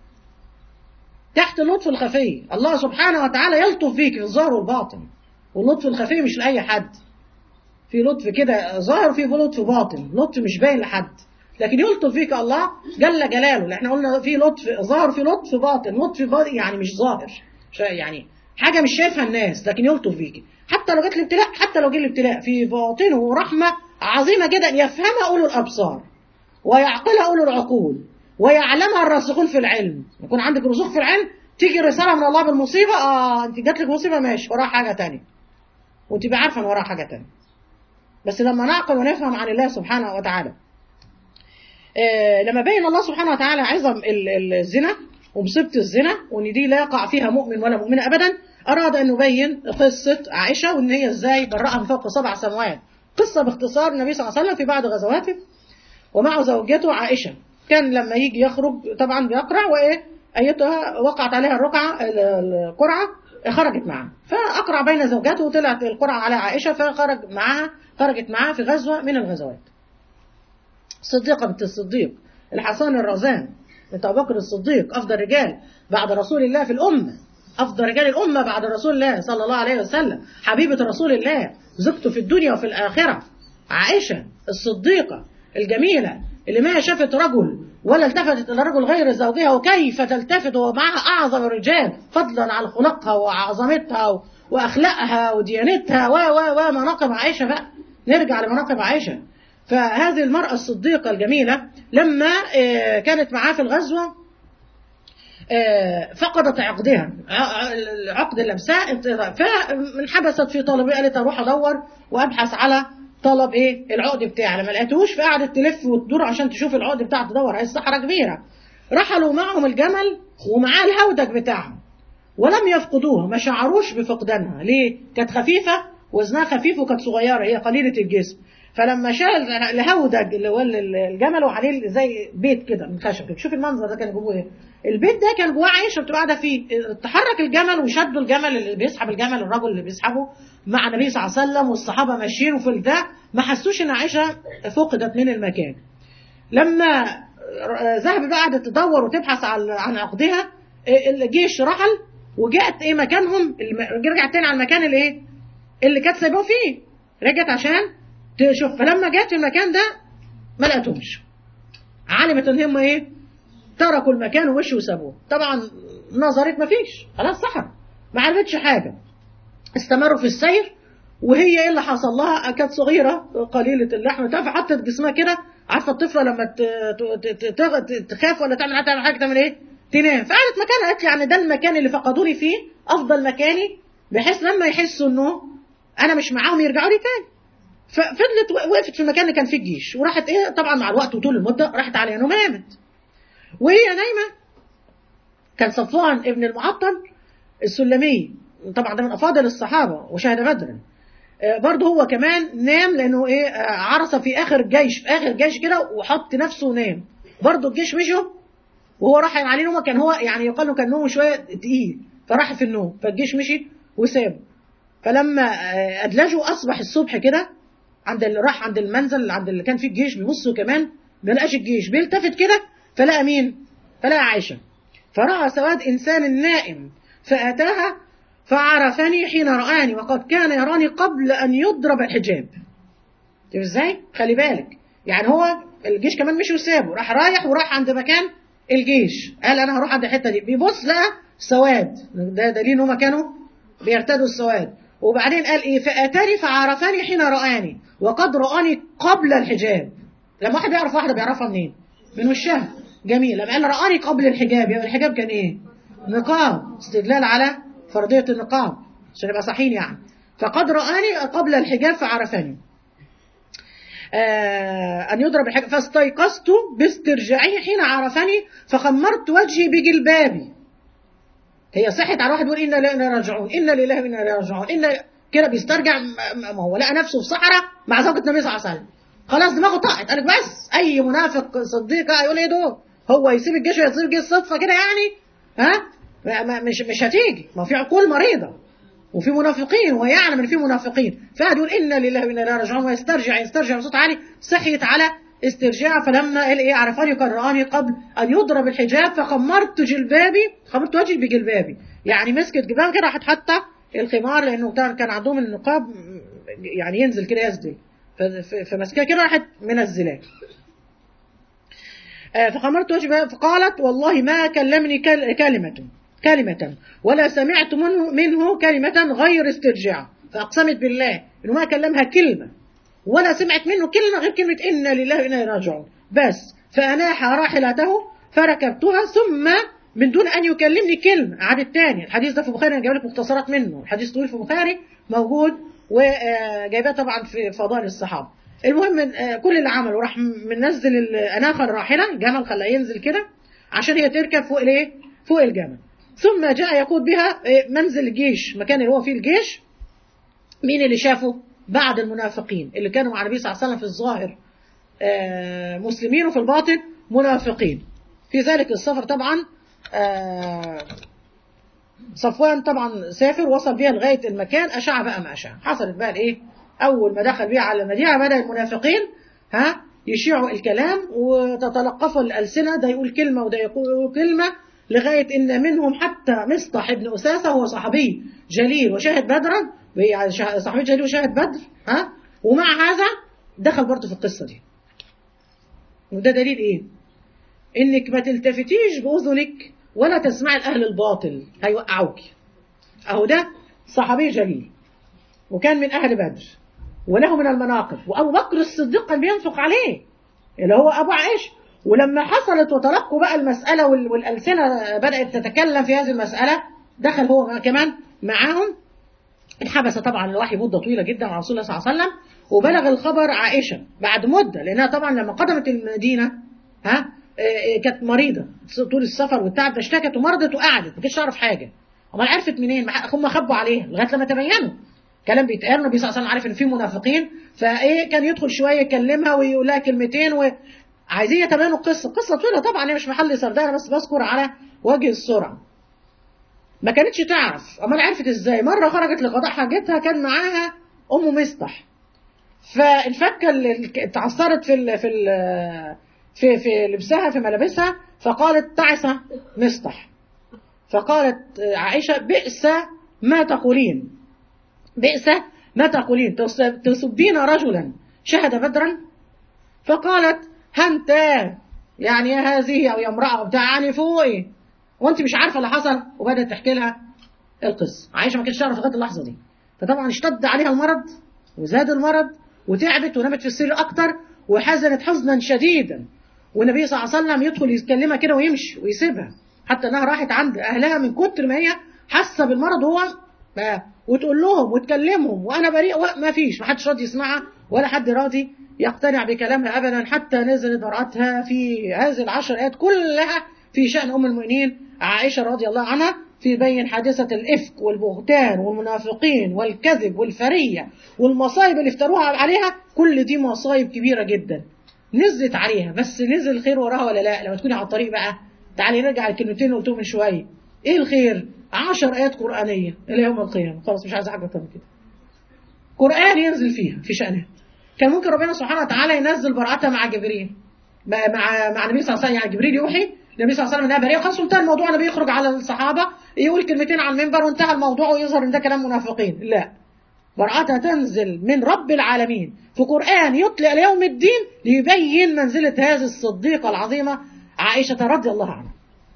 تحت اللطف الخفي الله سبحانه وتعالى يلطف فيك في الظاهر والباطن واللطف الخفي مش لاي حد في لطف كده ظاهر وفي لطف باطن لطف مش باين لحد لكن يلطف فيك الله جل جلاله احنا قلنا في لطف ظاهر في لطف باطن لطف باطن يعني مش ظاهر يعني حاجه مش شايفها الناس لكن يلطف فيك حتى لو جت الابتلاء حتى لو جه الابتلاء في باطنه رحمه عظيمه جدا يفهمها اولو الابصار ويعقلها اولو العقول ويعلمها الراسخون في العلم يكون عندك رسوخ في العلم تيجي رساله من الله بالمصيبه اه انت جات لك مصيبه ماشي وراها حاجه تانية وتبقى عارفه ان وراها حاجه تانية بس لما نعقل ونفهم عن الله سبحانه وتعالى آه لما بين الله سبحانه وتعالى عظم الزنا ومصيبة الزنا وان دي لا يقع فيها مؤمن ولا مؤمنة ابدا اراد ان يبين قصة عائشة وان هي ازاي برأها من فوق سبع سماوات قصة باختصار النبي صلى الله عليه وسلم في بعض غزواته ومع زوجته عائشة كان لما يجي يخرج طبعا بيقرع وايه ايتها وقعت عليها الرقعة القرعة خرجت معاه فأقرع بين زوجاته وطلعت القرعة على عائشة فخرج معها خرجت معاه في غزوة من الغزوات صديقة بنت الصديق الحصان الرزان بنت أبو بكر الصديق أفضل رجال بعد رسول الله في الأمة أفضل رجال الأمة بعد رسول الله صلى الله عليه وسلم حبيبة رسول الله زوجته في الدنيا وفي الآخرة عائشة الصديقة الجميلة اللي ما شافت رجل ولا التفتت الى رجل غير زوجها وكيف تلتفت ومعها اعظم الرجال فضلا عن خلقها وعظمتها و- واخلاقها وديانتها و و ومناقب عائشه بقى نرجع لمناقب عائشه فهذه المراه الصديقه الجميله لما آه، كانت معاه في الغزوه آه، فقدت عقدها ع- العقد اللمساء فانحبست في طلبه قالت اروح ادور وابحث على طلب ايه العقد بتاعي لما لقيتهوش فقعدت تلف وتدور عشان تشوف العقد بتاعها تدور هي الصحراء كبيره رحلوا معهم الجمل ومعاه الهودج بتاعهم ولم يفقدوها ما شعروش بفقدانها ليه كانت خفيفه وزنها خفيف وكانت صغيره هي قليله الجسم فلما شال الهودج اللي هو الجمل وعليه زي بيت كده من خشب شوف المنظر ده كان جواه ايه البيت ده كان جواه عائشه بتبقى قاعده فيه تحرك الجمل وشدوا الجمل اللي بيسحب الجمل الرجل اللي بيسحبه مع النبي صلى الله عليه وسلم والصحابه ماشيين وفي البتاع ما حسوش ان عائشه فقدت من المكان لما ذهب بقى قعدت تدور وتبحث عن عن عقدها الجيش رحل وجاءت ايه مكانهم الم- رجعت تاني على المكان اللي ايه اللي كانت سايباه فيه رجعت عشان تشوف فلما جت المكان ده ما لقيتهمش علمت ان هم ايه تركوا المكان ومشوا وسابوه طبعا نظرت ما فيش خلاص صحر ما عرفتش حاجه استمروا في السير وهي ايه اللي حصل لها كانت صغيره قليله اللحم بتاع فحطت جسمها كده عارفه الطفله لما ت- ت- ت- ت- تخاف ولا تعمل تعمل حاجه تعمل ايه؟ تنام فقعدت مكانها قالت يعني ده المكان اللي فقدوني فيه افضل مكاني بحيث لما يحسوا انه انا مش معاهم يرجعوا لي تاني ففضلت و- وقفت في المكان اللي كان فيه الجيش وراحت ايه طبعا مع الوقت وطول المده راحت عليها ونامت وهي نايمه كان صفوان ابن المعطل السلمي طبعا ده من افاضل الصحابه وشهد بدرا آه، برضه هو كمان نام لانه ايه آه، عرس في اخر الجيش في اخر الجيش كده وحط نفسه ونام برضه الجيش مشوا وهو راح عليه نومه كان هو يعني يقال له كان نومه شويه تقيل فراح في النوم فالجيش مشي وسابه فلما آه، ادلجوا اصبح الصبح كده عند ال- راح عند المنزل عند اللي كان فيه الجيش بيبصوا كمان ما لقاش الجيش بيلتفت كده فلقى مين؟ فلقى عائشه فرأى سواد إنسان نائم فأتاها فعرفني حين رآني وقد كان يراني قبل أن يضرب الحجاب شوف ازاي؟ خلي بالك يعني هو الجيش كمان مش وسابه راح رايح وراح عند مكان الجيش قال أنا هروح عند الحتة دي بيبص لقى سواد ده دليل إن هم كانوا بيرتدوا السواد وبعدين قال إيه فأتاني فعرفني حين رآني وقد رآني قبل الحجاب لما واحد يعرف واحدة بيعرفها منين؟ من وشها جميل لما قال رآني قبل الحجاب يبقى الحجاب كان ايه نقاب استدلال على فرضية النقاب عشان نبقى صحيين يعني فقد رآني قبل الحجاب فعرفني آه أن يضرب الحجاب فاستيقظت باسترجاعه حين عرفني فخمرت وجهي بجلبابي هي صحت على واحد يقول إنا لله وإنا راجعون إنا لله وإنا إليه راجعون إنا كده بيسترجع ما ما هو لقى نفسه في صحراء مع زوجة النبي صلى الله عليه وسلم خلاص دماغه طاقت قالك بس اي منافق صديق هيقول ايه دول هو يسيب الجيش ويسيب الجيش صدفه كده يعني ها ما- ما- مش مش هتيجي ما في عقول مريضه وفي منافقين ويعلم ان في منافقين فقعد يقول انا لله وانا اليه راجعون ويسترجع يسترجع بصوت عالي صحيت على استرجاع فلما قال ايه عرفني قد رآني قبل ان يضرب الحجاب فخمرت جلبابي خمرت وجهي بجلبابي يعني مسكت جلباب كده راحت حاطه الخمار لانه كان كان عندهم النقاب يعني ينزل كده يسدل ف- ف- فمسكها كده راحت منزلاه آه، فخمرت وجهي فقالت والله ما كلمني كل- كلمة كلمة ولا سمعت منه, منه كلمة غير استرجاع فأقسمت بالله إنه ما كلمها كلمة ولا سمعت منه كلمة غير كلمة إنا لله وإنا إليه راجعون بس فأناح راحلته فركبتها ثم من دون أن يكلمني كلمة عاد الثاني الحديث ده في البخاري أنا جايب لك مختصرات منه الحديث طويل في البخاري موجود وجايباه طبعا في فضائل الصحابة المهم آه، كل اللي عمله راح منزل الأناخة الراحلة الجمل خلاه ينزل كده عشان هي تركب فوق الايه فوق الجمل ثم جاء يقود بها آه، منزل الجيش مكان اللي هو فيه الجيش مين اللي شافه بعد المنافقين اللي كانوا مع النبي صلى الله عليه وسلم في الظاهر آه، مسلمين وفي الباطن منافقين في ذلك السفر طبعا آه، صفوان طبعا سافر وصل بيها لغايه المكان اشاع بقى ما اشاع حصلت بقى الايه اول ما دخل بيها على المدينه بدا المنافقين ها يشيعوا الكلام وتتلقفوا الالسنه ده يقول كلمه وده يقول كلمه لغايه ان منهم حتى مصطح ابن اساسه هو صحابي جليل وشاهد بدرا يعني شا- صحابي جليل وشاهد بدر ها ومع هذا دخل برضه في القصه دي وده دليل ايه انك ما تلتفتيش باذنك ولا تسمعي الاهل الباطل هيوقعوك اهو ده صحابي جليل وكان من اهل بدر وله من المناقب وابو بكر الصديق كان بينفق عليه اللي هو ابو عائشه ولما حصلت وتلقوا بقى المساله وال- والالسنه بدات تتكلم في هذه المساله دخل هو كمان معاهم انحبس طبعا الوحي مده طويله جدا على رسول الله صلى الله عليه وسلم وبلغ الخبر عائشه بعد مده لانها طبعا لما قدمت المدينه ها آه، كانت مريضه طول السفر والتعب ده اشتكت ومرضت وقعدت ما كانتش تعرف حاجه امال عرفت منين؟ ما- هم خبوا عليها لغايه لما تبينوا كلام بيتقال النبي صلى الله عليه وسلم عارف ان في منافقين فايه كان يدخل شويه يكلمها ويقول لها كلمتين وعايزين يتبينوا القصه، قصه طويله طبعا هي مش محل سردها انا بس بذكر على وجه السرعه. ما كانتش تعرف امال عرفت ازاي؟ مره خرجت لقضاء حاجتها كان معاها ام مصطح فالفكه اللي اتعثرت في ال في ال في في لبسها في ملابسها فقالت تعس مصطح فقالت عائشه بئس ما تقولين بئس ما تقولين تس- تسبين رجلا شهد بدرا فقالت هنت يعني يا هذه او يا امراه بتاع يعني فوقي وانت مش عارفه اللي حصل وبدات تحكي لها القصه عائشه ما كانتش تعرف لغايه اللحظه دي فطبعا اشتد عليها المرض وزاد المرض وتعبت ونامت في السرير اكتر وحزنت حزنا شديدا والنبي صلى الله عليه وسلم يدخل يكلمها كده ويمشي ويسيبها حتى انها راحت عند اهلها من كتر ما هي حاسه بالمرض هو ما وتقول لهم وتكلمهم وانا بريء ما فيش ما حدش راضي يسمعها ولا حد راضي يقتنع بكلامها ابدا حتى نزلت براءتها في هذه العشر ايات كلها في شان ام المؤمنين عائشه رضي الله عنها في بين حادثة الإفك والبهتان والمنافقين والكذب والفرية والمصايب اللي افتروها عليها كل دي مصايب كبيرة جدا نزلت عليها بس نزل الخير وراها ولا لا لما تكوني على الطريق بقى تعالي نرجع الكلمتين اللي قلتهم من شوية ايه الخير عشر آيات قرآنية إلى يوم القيامة خلاص مش عايز حاجة أكتر من كده قرآن ينزل فيها في شأنها كان ممكن ربنا سبحانه وتعالى ينزل براءتها مع جبريل مع مع مع النبي صلى الله عليه وسلم يعني جبريل يوحي النبي صلى الله عليه وسلم انها بريئه خلاص انتهى الموضوع النبي يخرج على الصحابه يقول كلمتين على المنبر وانتهى الموضوع ويظهر ان ده كلام منافقين لا براءتها تنزل من رب العالمين في قرآن يطلع ليوم الدين ليبين منزلة هذه الصديقة العظيمة عائشة رضي الله عنها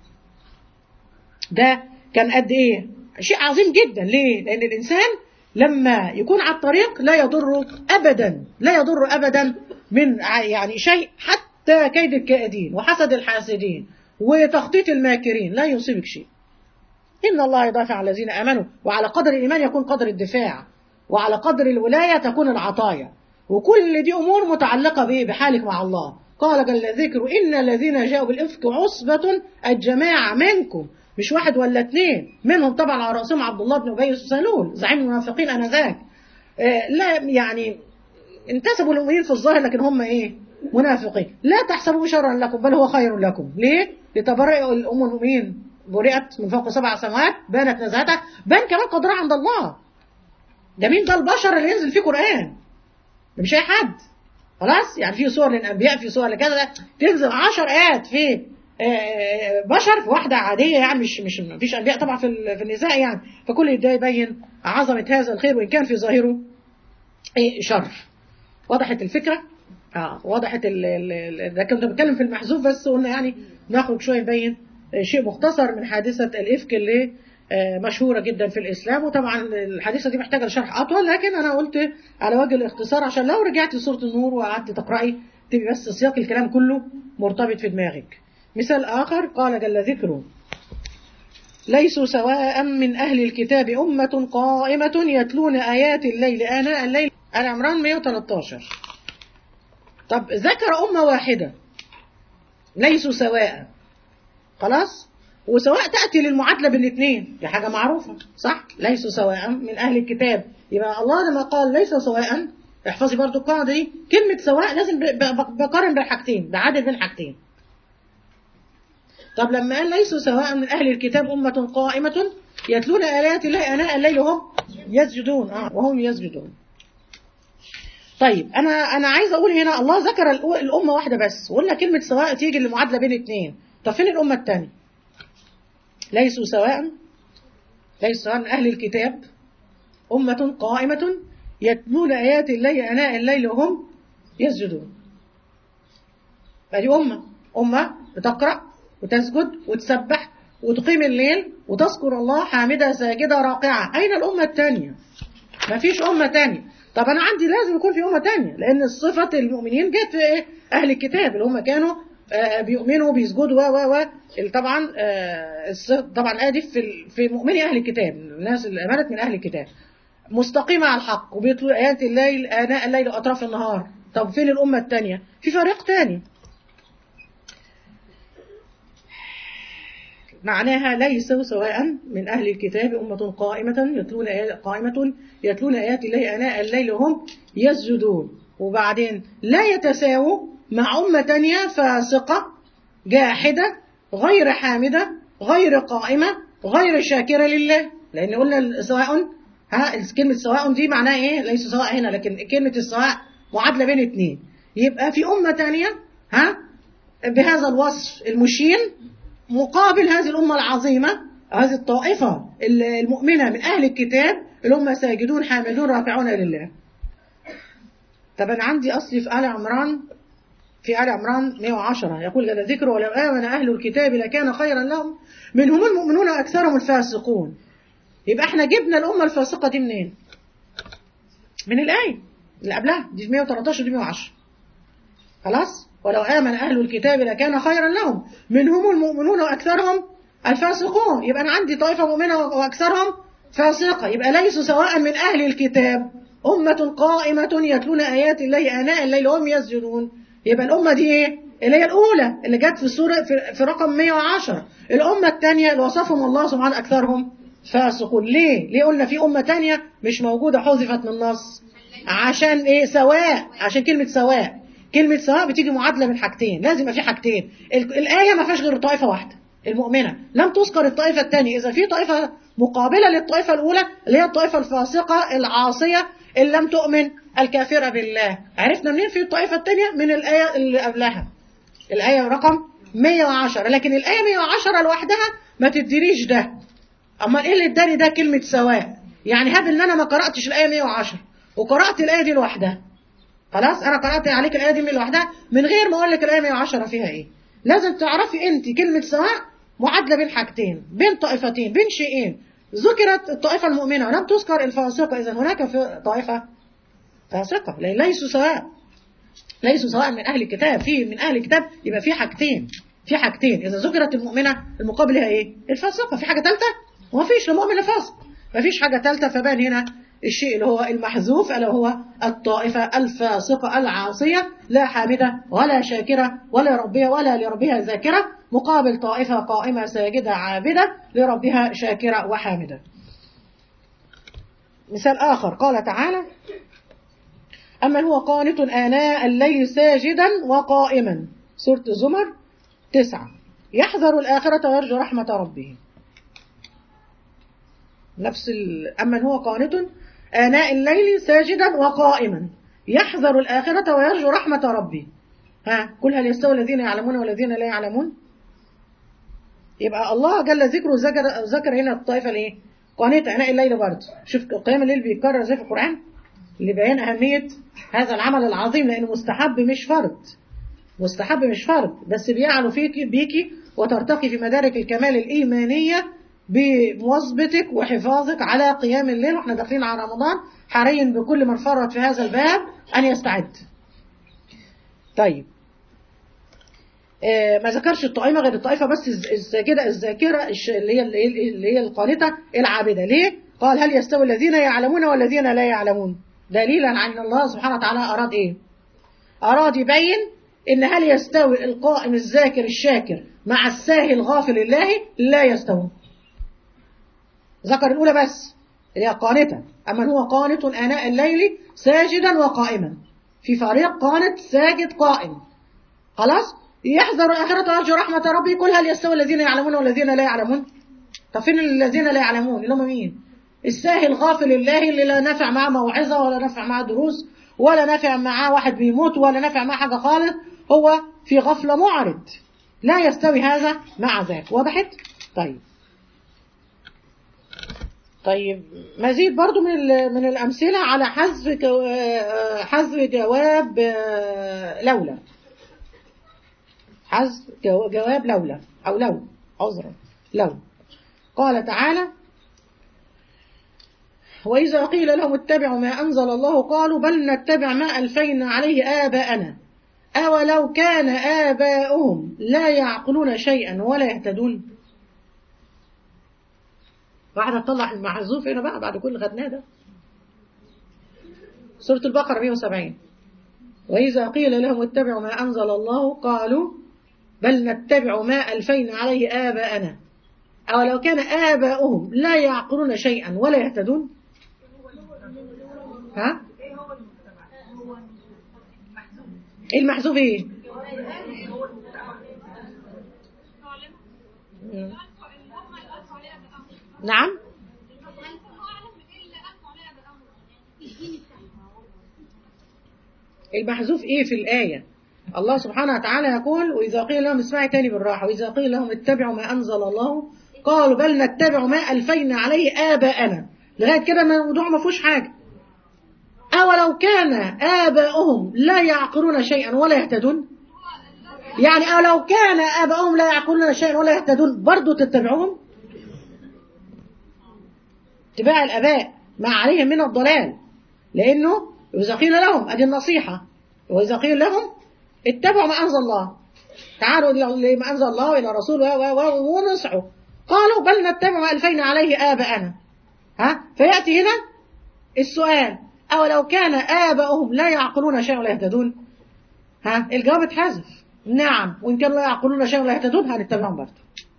ده كان قد ايه شيء عظيم جدا ليه لان الانسان لما يكون على الطريق لا يضر ابدا لا يضر ابدا من ع- يعني شيء حتى كيد الكائدين وحسد الحاسدين وتخطيط الماكرين لا يصيبك شيء إن الله يدافع عن الذين آمنوا وعلى قدر الإيمان يكون قدر الدفاع وعلى قدر الولاية تكون العطايا وكل دي أمور متعلقة بإيه؟ بحالك مع الله قال جل ذكر إن الذين جاءوا بالإفك عصبة الجماعة منكم مش واحد ولا اتنين منهم طبعا على رأسهم عبد الله بن أبي سلول زعيم المنافقين أنذاك آه لا يعني انتسبوا للمؤمنين في الظاهر لكن هم ايه منافقين لا تحسبوه شرا لكم بل هو خير لكم ليه لتبرئ الام المؤمنين برئت من فوق سبع سماوات بانت نزهتها بان كمان قدرها عند الله ده مين ده البشر اللي ينزل فيه قران ده مش اي حد خلاص يعني في صور للانبياء في صور لكذا تنزل 10 ايات في آه، بشر في واحده عاديه يعني مش مش مفيش انبياء طبعا في ال- في النساء يعني فكل ده يبين عظمه هذا الخير وان كان في ظاهره ايه شر وضحت الفكره اه وضحت ال ال ال- ده كنت بتكلم في المحذوف بس قلنا يعني نخرج شويه نبين آه، شيء مختصر من حادثه الافك اللي آه، مشهوره جدا في الاسلام وطبعا الحادثه دي محتاجه لشرح اطول لكن انا قلت على وجه الاختصار عشان لو رجعت لسوره النور وقعدت تقراي تبقي بس سياق الكلام كله مرتبط في دماغك مثال اخر قال جل ذكره ليسوا سواء من أهل الكتاب أمة قائمة يتلون آيات الليل آناء الليل آل عمران 113 طب ذكر أمة واحدة ليسوا سواء خلاص وسواء تأتي للمعادلة بين الاثنين دي حاجة معروفة صح ليسوا سواء من أهل الكتاب يبقى الله لما قال ليسوا سواء احفظي برضو القاعدة دي كلمة سواء لازم ب- ب- بقارن بين حاجتين بعدد بين حاجتين طب لما قال ليسوا سواء من أهل الكتاب أمة قائمة يتلون آيات الله آناء الليل وهم يسجدون آه وهم يسجدون طيب أنا أنا عايز أقول هنا الله ذكر الأ- الأمة واحدة بس وقلنا كلمة سواء تيجي للمعادلة بين اثنين طب فين الأمة الثانية؟ ليسوا سواء ليسوا سواء من أهل الكتاب أمة قائمة يتلون آيات الله آناء الليل وهم يسجدون فدي أمة أمة بتقرأ وتسجد وتسبح وتقيم الليل وتذكر الله حامدة ساجدة راقعة أين الأمة الثانية ما فيش أمة تانية طب أنا عندي لازم يكون في أمة تانية لأن صفة المؤمنين جت في إيه؟ أهل الكتاب اللي هم كانوا آه بيؤمنوا بيسجدوا و و و طبعا آه طبعا آدي في في مؤمني أهل الكتاب الناس اللي آمنت من أهل الكتاب مستقيمة على الحق وبيطلوا آيات الليل آناء الليل وأطراف النهار طب فين الأمة التانية في فريق تاني معناها ليسوا سواء من أهل الكتاب أمة قائمة يتلون آيات قائمة يتلون آيات الله آناء الليل وهم يسجدون وبعدين لا يتساووا مع أمة تانية فاسقة جاحدة غير حامدة غير قائمة غير شاكرة لله لأن قلنا سواء ها كلمة سواء دي معناها إيه ليس سواء هنا لكن كلمة السواء معادلة بين اتنين يبقى في أمة تانية ها بهذا الوصف المشين مقابل هذه الأمة العظيمة هذه الطائفة المؤمنة من أهل الكتاب اللي هم ساجدون حامدون رافعون لله طب أنا عندي أصلي في آل عمران في آل عمران 110 يقول جل ذكر ولو آمن أهل الكتاب لكان خيرا لهم منهم المؤمنون وأكثرهم الفاسقون يبقى احنا جبنا الأمة الفاسقة دي منين؟ من الآية اللي قبلها دي 113 دي 110 خلاص؟ ولو آمن أهل الكتاب لكان خيرا لهم منهم المؤمنون وأكثرهم الفاسقون يبقى أنا عندي طائفة مؤمنة وأكثرهم فاسقة يبقى ليسوا سواء من أهل الكتاب أمة قائمة يتلون آيات الله آناء الليل وهم يسجدون يبقى الأمة دي إيه؟ اللي هي الأولى اللي جت في السورة في, في رقم 110 الأمة الثانية اللي وصفهم الله سبحانه أكثرهم فاسقون ليه؟ ليه قلنا في أمة ثانية مش موجودة حذفت من النص عشان إيه سواء عشان كلمة سواء كلمة سواء بتيجي معادلة من حاجتين لازم يبقى في حاجتين الآية ما فيهاش غير طائفة واحدة المؤمنة لم تذكر الطائفة الثانية إذا في طائفة مقابلة للطائفة الأولى اللي هي الطائفة الفاسقة العاصية اللي لم تؤمن الكافرة بالله عرفنا منين في الطائفة الثانية من الآية اللي قبلها الآية رقم 110 لكن الآية 110 لوحدها ما تدينيش ده أما إيه اللي اداني ده كلمة سواء يعني هاب إن أنا ما قرأتش الآية 110 وقرأت الآية دي لوحدها خلاص انا قرات عليك الايه دي من لوحدها من غير ما اقول لك الايه 110 فيها ايه لازم تعرفي انت كلمه سواء معادله بين حاجتين بين طائفتين بين شيئين ذكرت الطائفه المؤمنه ولم تذكر الفاسقه اذا هناك في طائفه فاسقه لان ليسوا سواء ليسوا سواء من اهل الكتاب في من اهل الكتاب يبقى في حاجتين في حاجتين اذا ذكرت المؤمنه المقابل لها ايه الفاسقه في حاجه ثالثه ما فيش لا مؤمن فاسق ما فيش حاجه ثالثه فبان هنا الشيء اللي هو المحذوف ألا هو الطائفة الفاسقة العاصية لا حامدة ولا شاكرة ولا ربها ولا لربها ذاكرة مقابل طائفة قائمة ساجدة عابدة لربها شاكرة وحامدة مثال آخر قال تعالى أما هو قانت آناء الليل ساجدا وقائما سورة الزمر تسعة يحذر الآخرة ويرجو رحمة ربه نفس ال... أما هو قانت آناء الليل ساجدا وقائما يحذر الآخرة ويرجو رحمة ربه ها قل هل يستوي الذين يعلمون والذين لا يعلمون يبقى الله جل ذكره ذكر ذكر هنا الطائفة الايه قانتة آناء الليل برضه شوف قيام الليل بيتكرر زي في القرآن اللي بيان أهمية هذا العمل العظيم لأنه مستحب مش فرض مستحب مش فرض بس بيعلو فيك بيكي وترتقي في مدارك الكمال الإيمانية بمواظبتك وحفاظك على قيام الليل واحنا داخلين على رمضان حري بكل من فرط في هذا الباب أن يستعد طيب آه ما ذكرش الطائمة غير الطائفة بس الذاكرة الذاكرة اللي هي اللي هي القانتة العابدة ليه؟ قال هل يستوي الذين يعلمون والذين لا يعلمون دليلا عن الله سبحانه وتعالى أراد إيه؟ أراد يبين إن هل يستوي القائم الذاكر الشاكر مع الساهي الغافل الله لا يستوون ذكر الأولى بس اللي هي قانتة أما هو قانت آناء الليل ساجدا وقائما في فريق قانت ساجد قائم خلاص يحذر الآخرة ويرجو رحمة ربي قل هل يستوي الذين يعلمون والذين لا يعلمون طب فين الذين لا يعلمون اللي هم مين الساهي الغافل الله اللي لا نافع معاه موعظة ولا نافع معاه دروس ولا نافع معاه واحد بيموت ولا نافع معاه حاجة خالص هو في غفلة معرض لا يستوي هذا مع ذاك وضحت طيب طيب مزيد برضو من من الأمثلة على حذف حذف جواب لولا حذف جو- جواب لولا أو لو عذرا لو قال تعالى وإذا قيل لهم اتبعوا ما أنزل الله قالوا بل نتبع ما ألفينا عليه آباءنا أولو كان آباؤهم لا يعقلون شيئا ولا يهتدون بعد تطلع المحذوف هنا بقى بعد كل خدناه ده سورة البقرة 170 وإذا قيل لهم اتبعوا ما أنزل الله قالوا بل نتبع ما ألفينا عليه آباءنا أو لو كان آباؤهم لا يعقلون شيئا ولا يهتدون ها المحذوف ايه مم. نعم المحذوف ايه في الآية الله سبحانه وتعالى يقول وإذا قيل لهم اسمعي تاني بالراحة وإذا قيل لهم اتبعوا ما أنزل الله قالوا بل نتبع ما ألفينا عليه آباءنا لغاية كده الموضوع ما فيهوش حاجة أولو كان آباؤهم لا يعقلون شيئا ولا يهتدون يعني أولو كان آباؤهم لا يعقلون شيئا ولا يهتدون برضو تتبعوهم اتباع الآباء ما عليهم من الضلال لأنه إذا قيل لهم أدي النصيحة وإذا قيل لهم اتبعوا ما أنزل الله تعالوا لما أنزل الله إلى رسول ونصحوا قالوا بل نتبع ما ألفينا عليه آباءنا ها فيأتي هنا السؤال أو لو كان آباؤهم لا يعقلون شيئا ولا يهتدون ها الجواب اتحذف نعم وإن كانوا لا يعقلون شيئا ولا يهتدون هنتبعهم برضه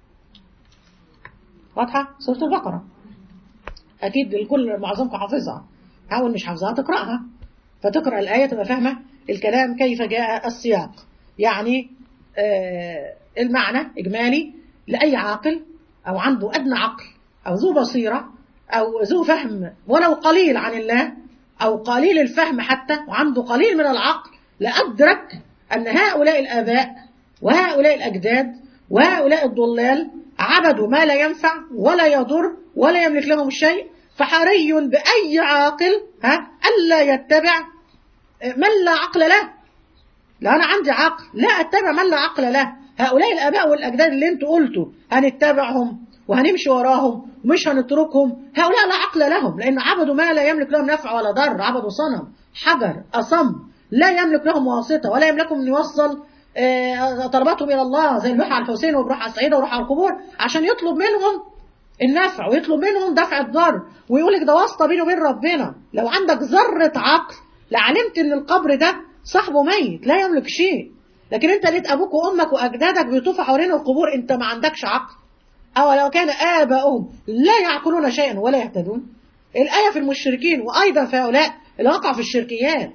واضحة سورة البقرة أكيد الكل معظمكم حافظها حاول مش حافظها تقرأها فتقرأ الآية تبقى فاهمة الكلام كيف جاء السياق يعني آه المعنى إجمالي لأي عاقل أو عنده أدنى عقل أو ذو بصيرة أو ذو فهم ولو قليل عن الله أو قليل الفهم حتى وعنده قليل من العقل لأدرك أن هؤلاء الآباء وهؤلاء الأجداد وهؤلاء الضلال عبدوا ما لا ينفع ولا يضر ولا يملك لهم شيء فحري بأي عاقل ها ألا يتبع من لا عقل له لا أنا عندي عقل لا أتبع من لا عقل له هؤلاء الآباء والأجداد اللي انتوا قلتوا هنتبعهم وهنمشي وراهم ومش هنتركهم هؤلاء لا عقل لهم لأن عبدوا ما لا يملك لهم نفع ولا ضر عبدوا صنم حجر أصم لا يملك لهم واسطة ولا يملكهم أن يوصل طلباتهم إلى الله زي اللوحة على الحسين وبروح على السعيدة وروح على القبور عشان يطلب منهم النفع ويطلب منهم دفع الضر ويقول لك ده واسطة بينه وبين ربنا لو عندك ذرة عقل لعلمت ان القبر ده صاحبه ميت لا يملك شيء لكن انت لقيت ابوك وامك واجدادك بيطوفوا حوالين القبور انت ما عندكش عقل او لو كان اباؤهم لا يعقلون شيئا ولا يهتدون الايه في المشركين وايضا في هؤلاء اللي وقعوا في الشركيات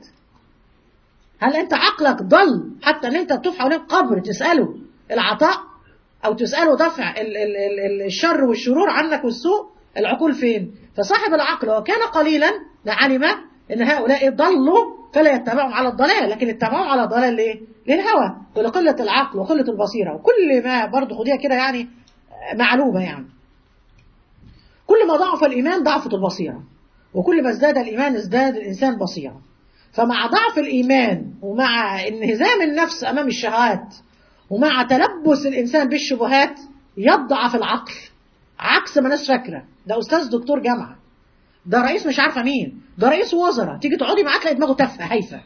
هل انت عقلك ضل حتى ان انت تطوف حوالين قبر تساله العطاء او تساله دفع ال ال ال الشر والشرور عنك والسوء العقول فين فصاحب العقل وكان قليلا لعلم ان هؤلاء ضلوا فلا يتبعهم على الضلال لكن اتبعوا على ضلال ليه للهوى ولقله العقل وقله البصيره وكل ما برضه خديها كده يعني معلومه يعني كل ما ضعف الايمان ضعفت البصيره وكل ما ازداد الايمان ازداد الانسان بصيره فمع ضعف الايمان ومع انهزام النفس امام الشهوات ومع تلبس الإنسان بالشبهات يضعف العقل عكس ما ناس فاكرة ده أستاذ دكتور جامعة ده رئيس مش عارفة مين ده رئيس وزراء تيجي تقعدي معاه تلاقي دماغه تافهة هايفة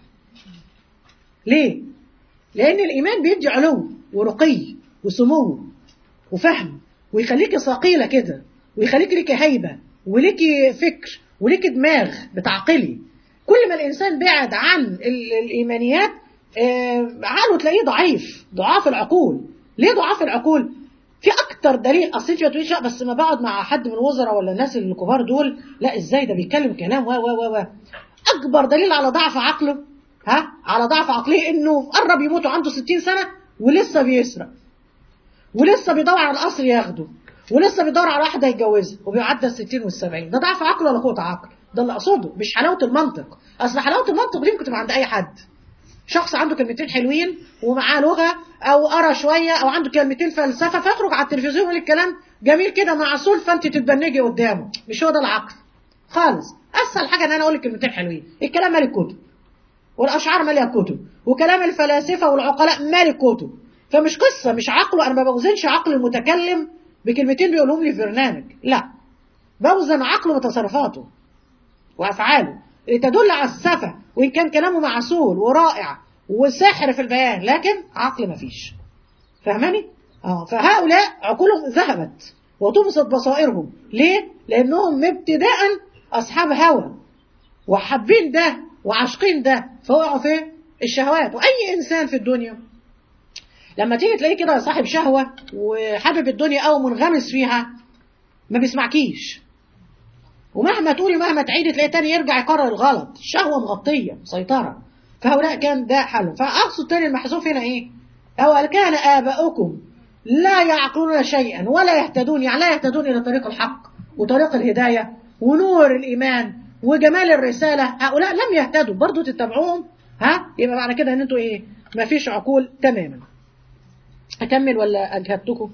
ليه؟ لأن الإيمان بيدي علو ورقي وسمو وفهم ويخليكي ثقيلة كده ويخليكي ليكي هيبة وليكي فكر وليكي دماغ بتعقلي كل ما الإنسان بعد عن الإيمانيات عقله تلاقيه ضعيف ضعاف العقول ليه ضعاف العقول في اكتر دليل اصل انت بتقوليش بس ما بقعد مع حد من الوزراء ولا الناس الكبار دول لا ازاي ده بيتكلم كلام و و و اكبر دليل على ضعف عقله ها على ضعف عقله انه قرب يموت عنده 60 سنه ولسه بيسرق ولسه بيدور على القصر ياخده ولسه بيدور على واحده يتجوزها وبيعدى ال 60 وال 70 ده ضعف عقل ولا قوه عقل ده اللي اقصده مش حلاوه المنطق اصل حلاوه المنطق دي ممكن تبقى عند اي حد شخص عنده كلمتين حلوين ومعاه لغه او قرا شويه او عنده كلمتين فلسفه فيخرج على التلفزيون يقول الكلام جميل كده معسول فانت تتبنجي قدامه مش هو ده العقل خالص اسهل حاجه ان انا اقول لك كلمتين حلوين الكلام مال الكتب والاشعار ماليه الكتب وكلام الفلاسفه والعقلاء مال الكتب فمش قصه مش عقله انا ما بوزنش عقل المتكلم بكلمتين بيقولهم لي في برنامج لا بوزن عقله وتصرفاته وافعاله اللي تدل على السفه وان كان كلامه معسول ورائع وسحر في البيان لكن عقل ما فيش فاهماني اه فهؤلاء عقولهم ذهبت وطمست بصائرهم ليه لانهم ابتداء اصحاب هوى وحابين ده وعاشقين ده فوقعوا في الشهوات واي انسان في الدنيا لما تيجي تلاقيه كده صاحب شهوه وحابب الدنيا او منغمس فيها ما بيسمعكيش ومهما تقولي مهما تعيدي تلاقيه تاني يرجع يكرر الغلط الشهوه مغطيه مسيطره فهؤلاء كان ده حلهم فاقصد تاني المحذوف هنا ايه او كان اباؤكم لا يعقلون شيئا ولا يهتدون يعني لا يهتدون الى طريق الحق وطريق الهدايه ونور الايمان وجمال الرساله هؤلاء لم يهتدوا برضو تتبعوهم ها يبقى معنى كده ان انتوا ايه ما فيش عقول تماما اكمل ولا اجهدتكم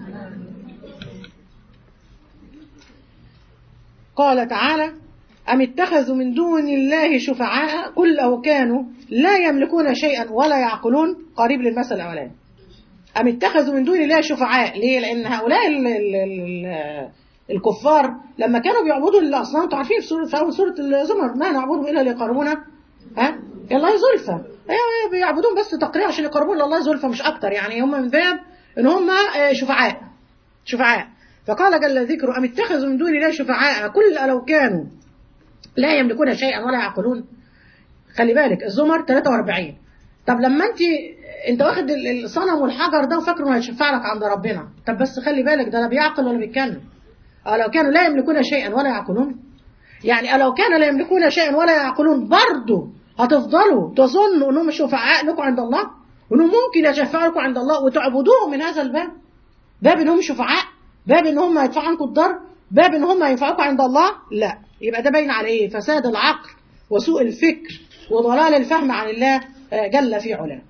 قال تعالى أم اتخذوا من دون الله شفعاء قل لو كانوا لا يملكون شيئا ولا يعقلون قريب للمثل الأولاني أم اتخذوا من دون الله شفعاء ليه؟ لأن هؤلاء ال ال ال الكفار لما كانوا بيعبدوا الأصنام انتوا عارفين في سورة في أول سورة الزمر ما نعبدهم إلا ليقربونا ها إلى الله زلفى أيوة بيعبدون بس تقريع عشان يقربون الله زلفى مش أكتر يعني هم من باب إن هم شفعاء شفعاء فقال جل ذكره أم اتخذوا من دون الله شفعاء كل لو كانوا لا يملكون شيئا ولا يعقلون خلي بالك الزمر 43 طب لما انت انت واخد الصنم والحجر ده وفاكره انه هيشفع لك عند ربنا طب بس خلي بالك ده لا بيعقل ولا بيتكلم اه لو كانوا لا يملكون شيئا ولا يعقلون يعني لو كانوا لا يملكون شيئا ولا يعقلون برضه هتفضلوا تظنوا انهم شفعاء لكم عند الله وانهم ممكن يشفعوا لكم عند الله وتعبدوهم من هذا الباب باب انهم شفعاء باب ان هم يدفعوا عنكم الضر باب ان هم ينفعوكم عند الله لا يبقى ده باين على ايه فساد العقل وسوء الفكر وضلال الفهم عن الله جل في علاه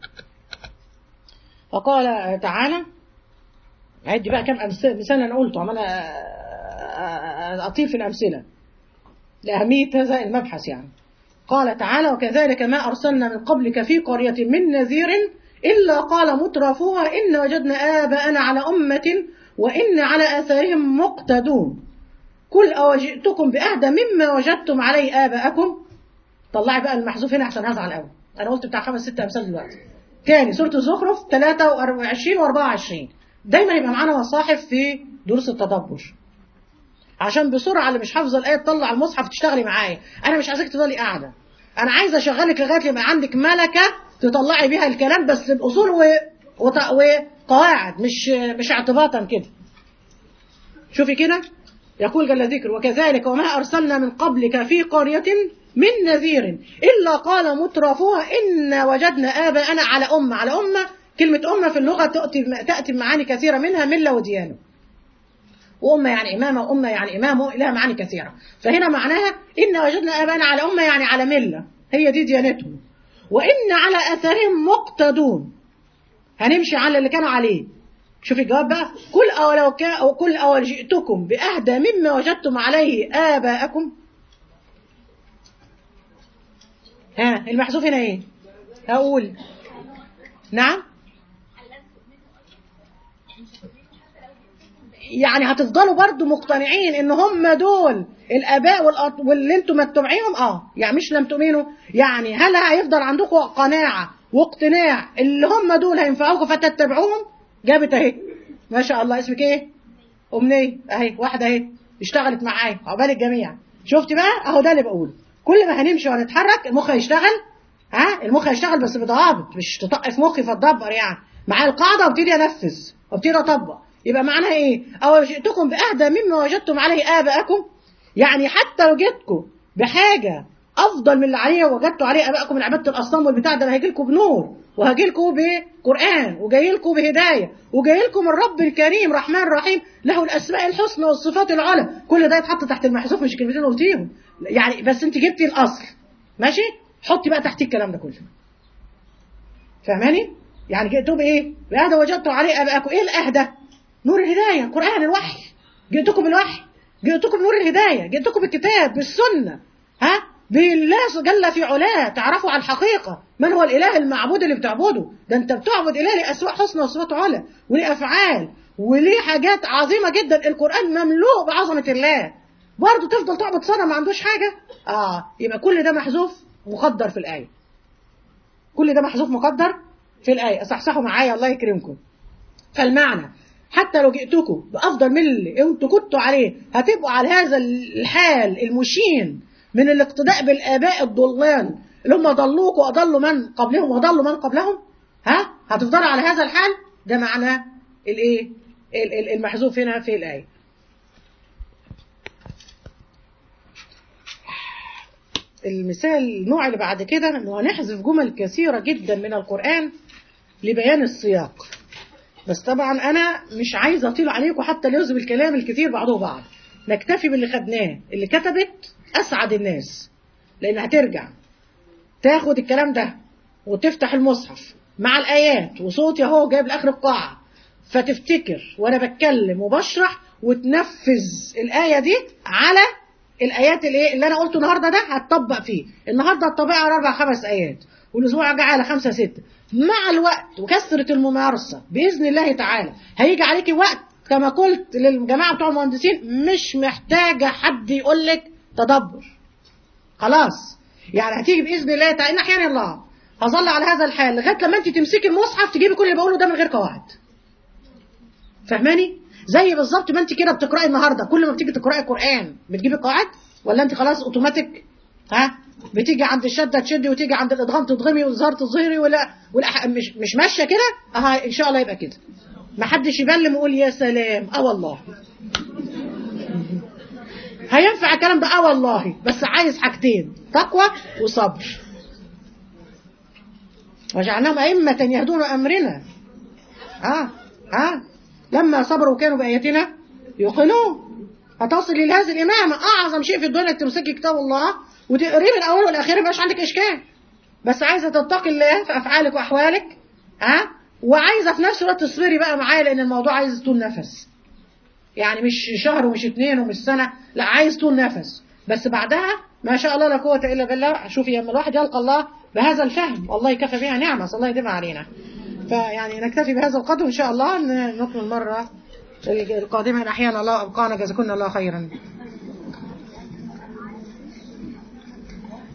وقال تعالى عد بقى كم مثال انا قلته عمال اطير في الامثله لاهميه هذا المبحث يعني قال تعالى وكذلك ما ارسلنا من قبلك في قريه من نذير الا قال مترفوها ان وجدنا اباءنا على امه وان على اثارهم مقتدون قل أوجئتكم بأهدى مما وجدتم عليه آباءكم طلعي بقى المحذوف هنا عشان هزعل قوي أنا قلت بتاع خمس ست أمثال دلوقتي تاني سورة الزخرف 23 و24 دايما يبقى معانا مصاحف في دروس التدبر عشان بسرعة اللي مش حافظة الآية تطلع المصحف تشتغلي معايا أنا مش عايزاك تفضلي قاعدة أنا عايزة أشغلك لغاية يبقى عندك ملكة تطلعي بيها الكلام بس بأصول و... وط... وقواعد مش مش اعتباطا كده شوفي كده يقول جل ذكر وكذلك وما أرسلنا من قبلك في قرية من نذير إلا قال مترفوها إن وجدنا آباءنا على أمة على أمة كلمة أمة في اللغة تأتي, تأتي بمعاني كثيرة منها ملة وديانة وأمة يعني إمامة وأمة يعني إمامه لها معاني كثيرة فهنا معناها إن وجدنا آباءنا على أمة يعني على ملة هي دي ديانتهم وإن على أثرهم مقتدون هنمشي على اللي كانوا عليه شوف الجواب بقى كل أو لو كان أو كل أو جئتكم بأهدى مما وجدتم عليه آباءكم ها المحذوف هنا ايه هقول نعم يعني هتفضلوا برضو مقتنعين ان هم دول الاباء والأط... واللي انتم متبعيهم اه يعني مش لم تؤمنوا يعني هل هيفضل عندكم قناعه واقتناع اللي هم دول هينفعوكم فتتبعوهم جابت اهي ما شاء الله اسمك ايه امنيه اهي واحده اهي اشتغلت معايا عقبال الجميع شفت بقى اهو ده اللي بقوله كل ما هنمشي وهنتحرك المخ هيشتغل ها المخ هيشتغل بس بضوابط مش تطق في مخي فتدبر يعني معايا القاعده وابتدي انفذ وابتدي اطبق يبقى معناها ايه او جئتكم باهدى مما وجدتم عليه اباءكم يعني حتى لو جيتكم بحاجه افضل من اللي عليه وجدتوا عليه ابائكم من عباده الاصنام والبتاع ده انا هيجي لكم بنور وهاجي لكم بقران وجاي لكم بهدايه وجاي لكم الرب الكريم رحمن رحيم له الاسماء الحسنى والصفات العلى كل ده يتحط تحت المحذوف مش كلمتين قلتيهم يعني بس انت جبتي الاصل ماشي حطي بقى تحتيه الكلام ده كله فاهماني يعني جئتوا بايه بهذا وجدتوا عليه ابائكم ايه الاهدى نور الهدايه القران الوحي جئتكم بالوحي جئتكم بنور الهدايه جئتكم بالكتاب بالسنه ها بالله جل في علاه تعرفوا على الحقيقة من هو الإله المعبود اللي بتعبده ده أنت بتعبد إله ليه أسماء حسنى وصفات علا وليه أفعال وليه حاجات عظيمة جدا القرآن مملوء بعظمة الله برضه تفضل تعبد صنم ما عندوش حاجة آه يبقى كل ده محذوف مقدر في الآية كل ده محذوف مقدر في الآية صحصحوا معايا الله يكرمكم فالمعنى حتى لو جئتكم بأفضل من اللي انتوا كنتوا عليه هتبقوا على هذا الحال المشين من الاقتداء بالآباء الضلال اللي هم ضلوك وأضلوا من قبلهم وضلوا من قبلهم ها هتفضلوا على هذا الحال ده معنى الايه المحذوف هنا في الآية المثال النوع اللي بعد كده انه هنحذف جمل كثيرة جدا من القرآن لبيان السياق بس طبعا انا مش عايزه اطيل عليكم حتى ليذهب الكلام الكثير بعضه بعض نكتفي باللي خدناه اللي كتبت اسعد الناس لان هترجع تاخد الكلام ده وتفتح المصحف مع الايات وصوتي اهو جايب لاخر القاعه فتفتكر وانا بتكلم وبشرح وتنفذ الايه دي على الايات اللي, اللي انا قلته النهارده ده هتطبق فيه النهارده هتطبقها على اربع خمس ايات والاسبوع الجاي على خمسه سته مع الوقت وكثره الممارسه باذن الله تعالى هيجي عليكي وقت كما قلت للجماعه بتوع المهندسين مش محتاجه حد يقول لك تدبر خلاص يعني هتيجي باذن الله تعالى ان احيانا الله هظل على هذا الحال لغايه لما انت تمسكي المصحف تجيبي كل اللي بقوله ده من غير قواعد فاهماني زي بالظبط ما انت كده بتقراي النهارده كل ما بتيجي تقراي قران بتجيبي قواعد ولا انت خلاص اوتوماتيك ها بتيجي عند الشده تشدي وتيجي عند الادغام تضغمي والظهر تظهري ولا, ولا مش مش ماشيه كده اه ان شاء الله يبقى كده ما حدش يبلم ويقول يا سلام اه والله هينفع الكلام ده اه والله بس عايز حاجتين تقوى وصبر وجعلناهم أئمة يهدون أمرنا اه اه لما صبروا كانوا بآياتنا يوقنون هتصل لهذه الإمامة أعظم شيء في الدنيا تمسكي كتاب الله وتقريه من أوله والأخير ما يبقاش عندك إشكال بس عايزة تتقي الله في أفعالك وأحوالك ها وعايزة في نفس الوقت تصبري بقى معايا لأن الموضوع عايز طول نفس يعني مش شهر ومش اتنين ومش سنة لا عايز طول نفس بس بعدها ما شاء الله لا قوة إلا بالله شوفي لما الواحد يلقى الله بهذا الفهم والله كفى بها نعمة صلى الله يديم علينا فيعني نكتفي بهذا القدر إن شاء الله نكمل مرة القادمة إن أحيانا الله أبقانا جزاكم الله خيرا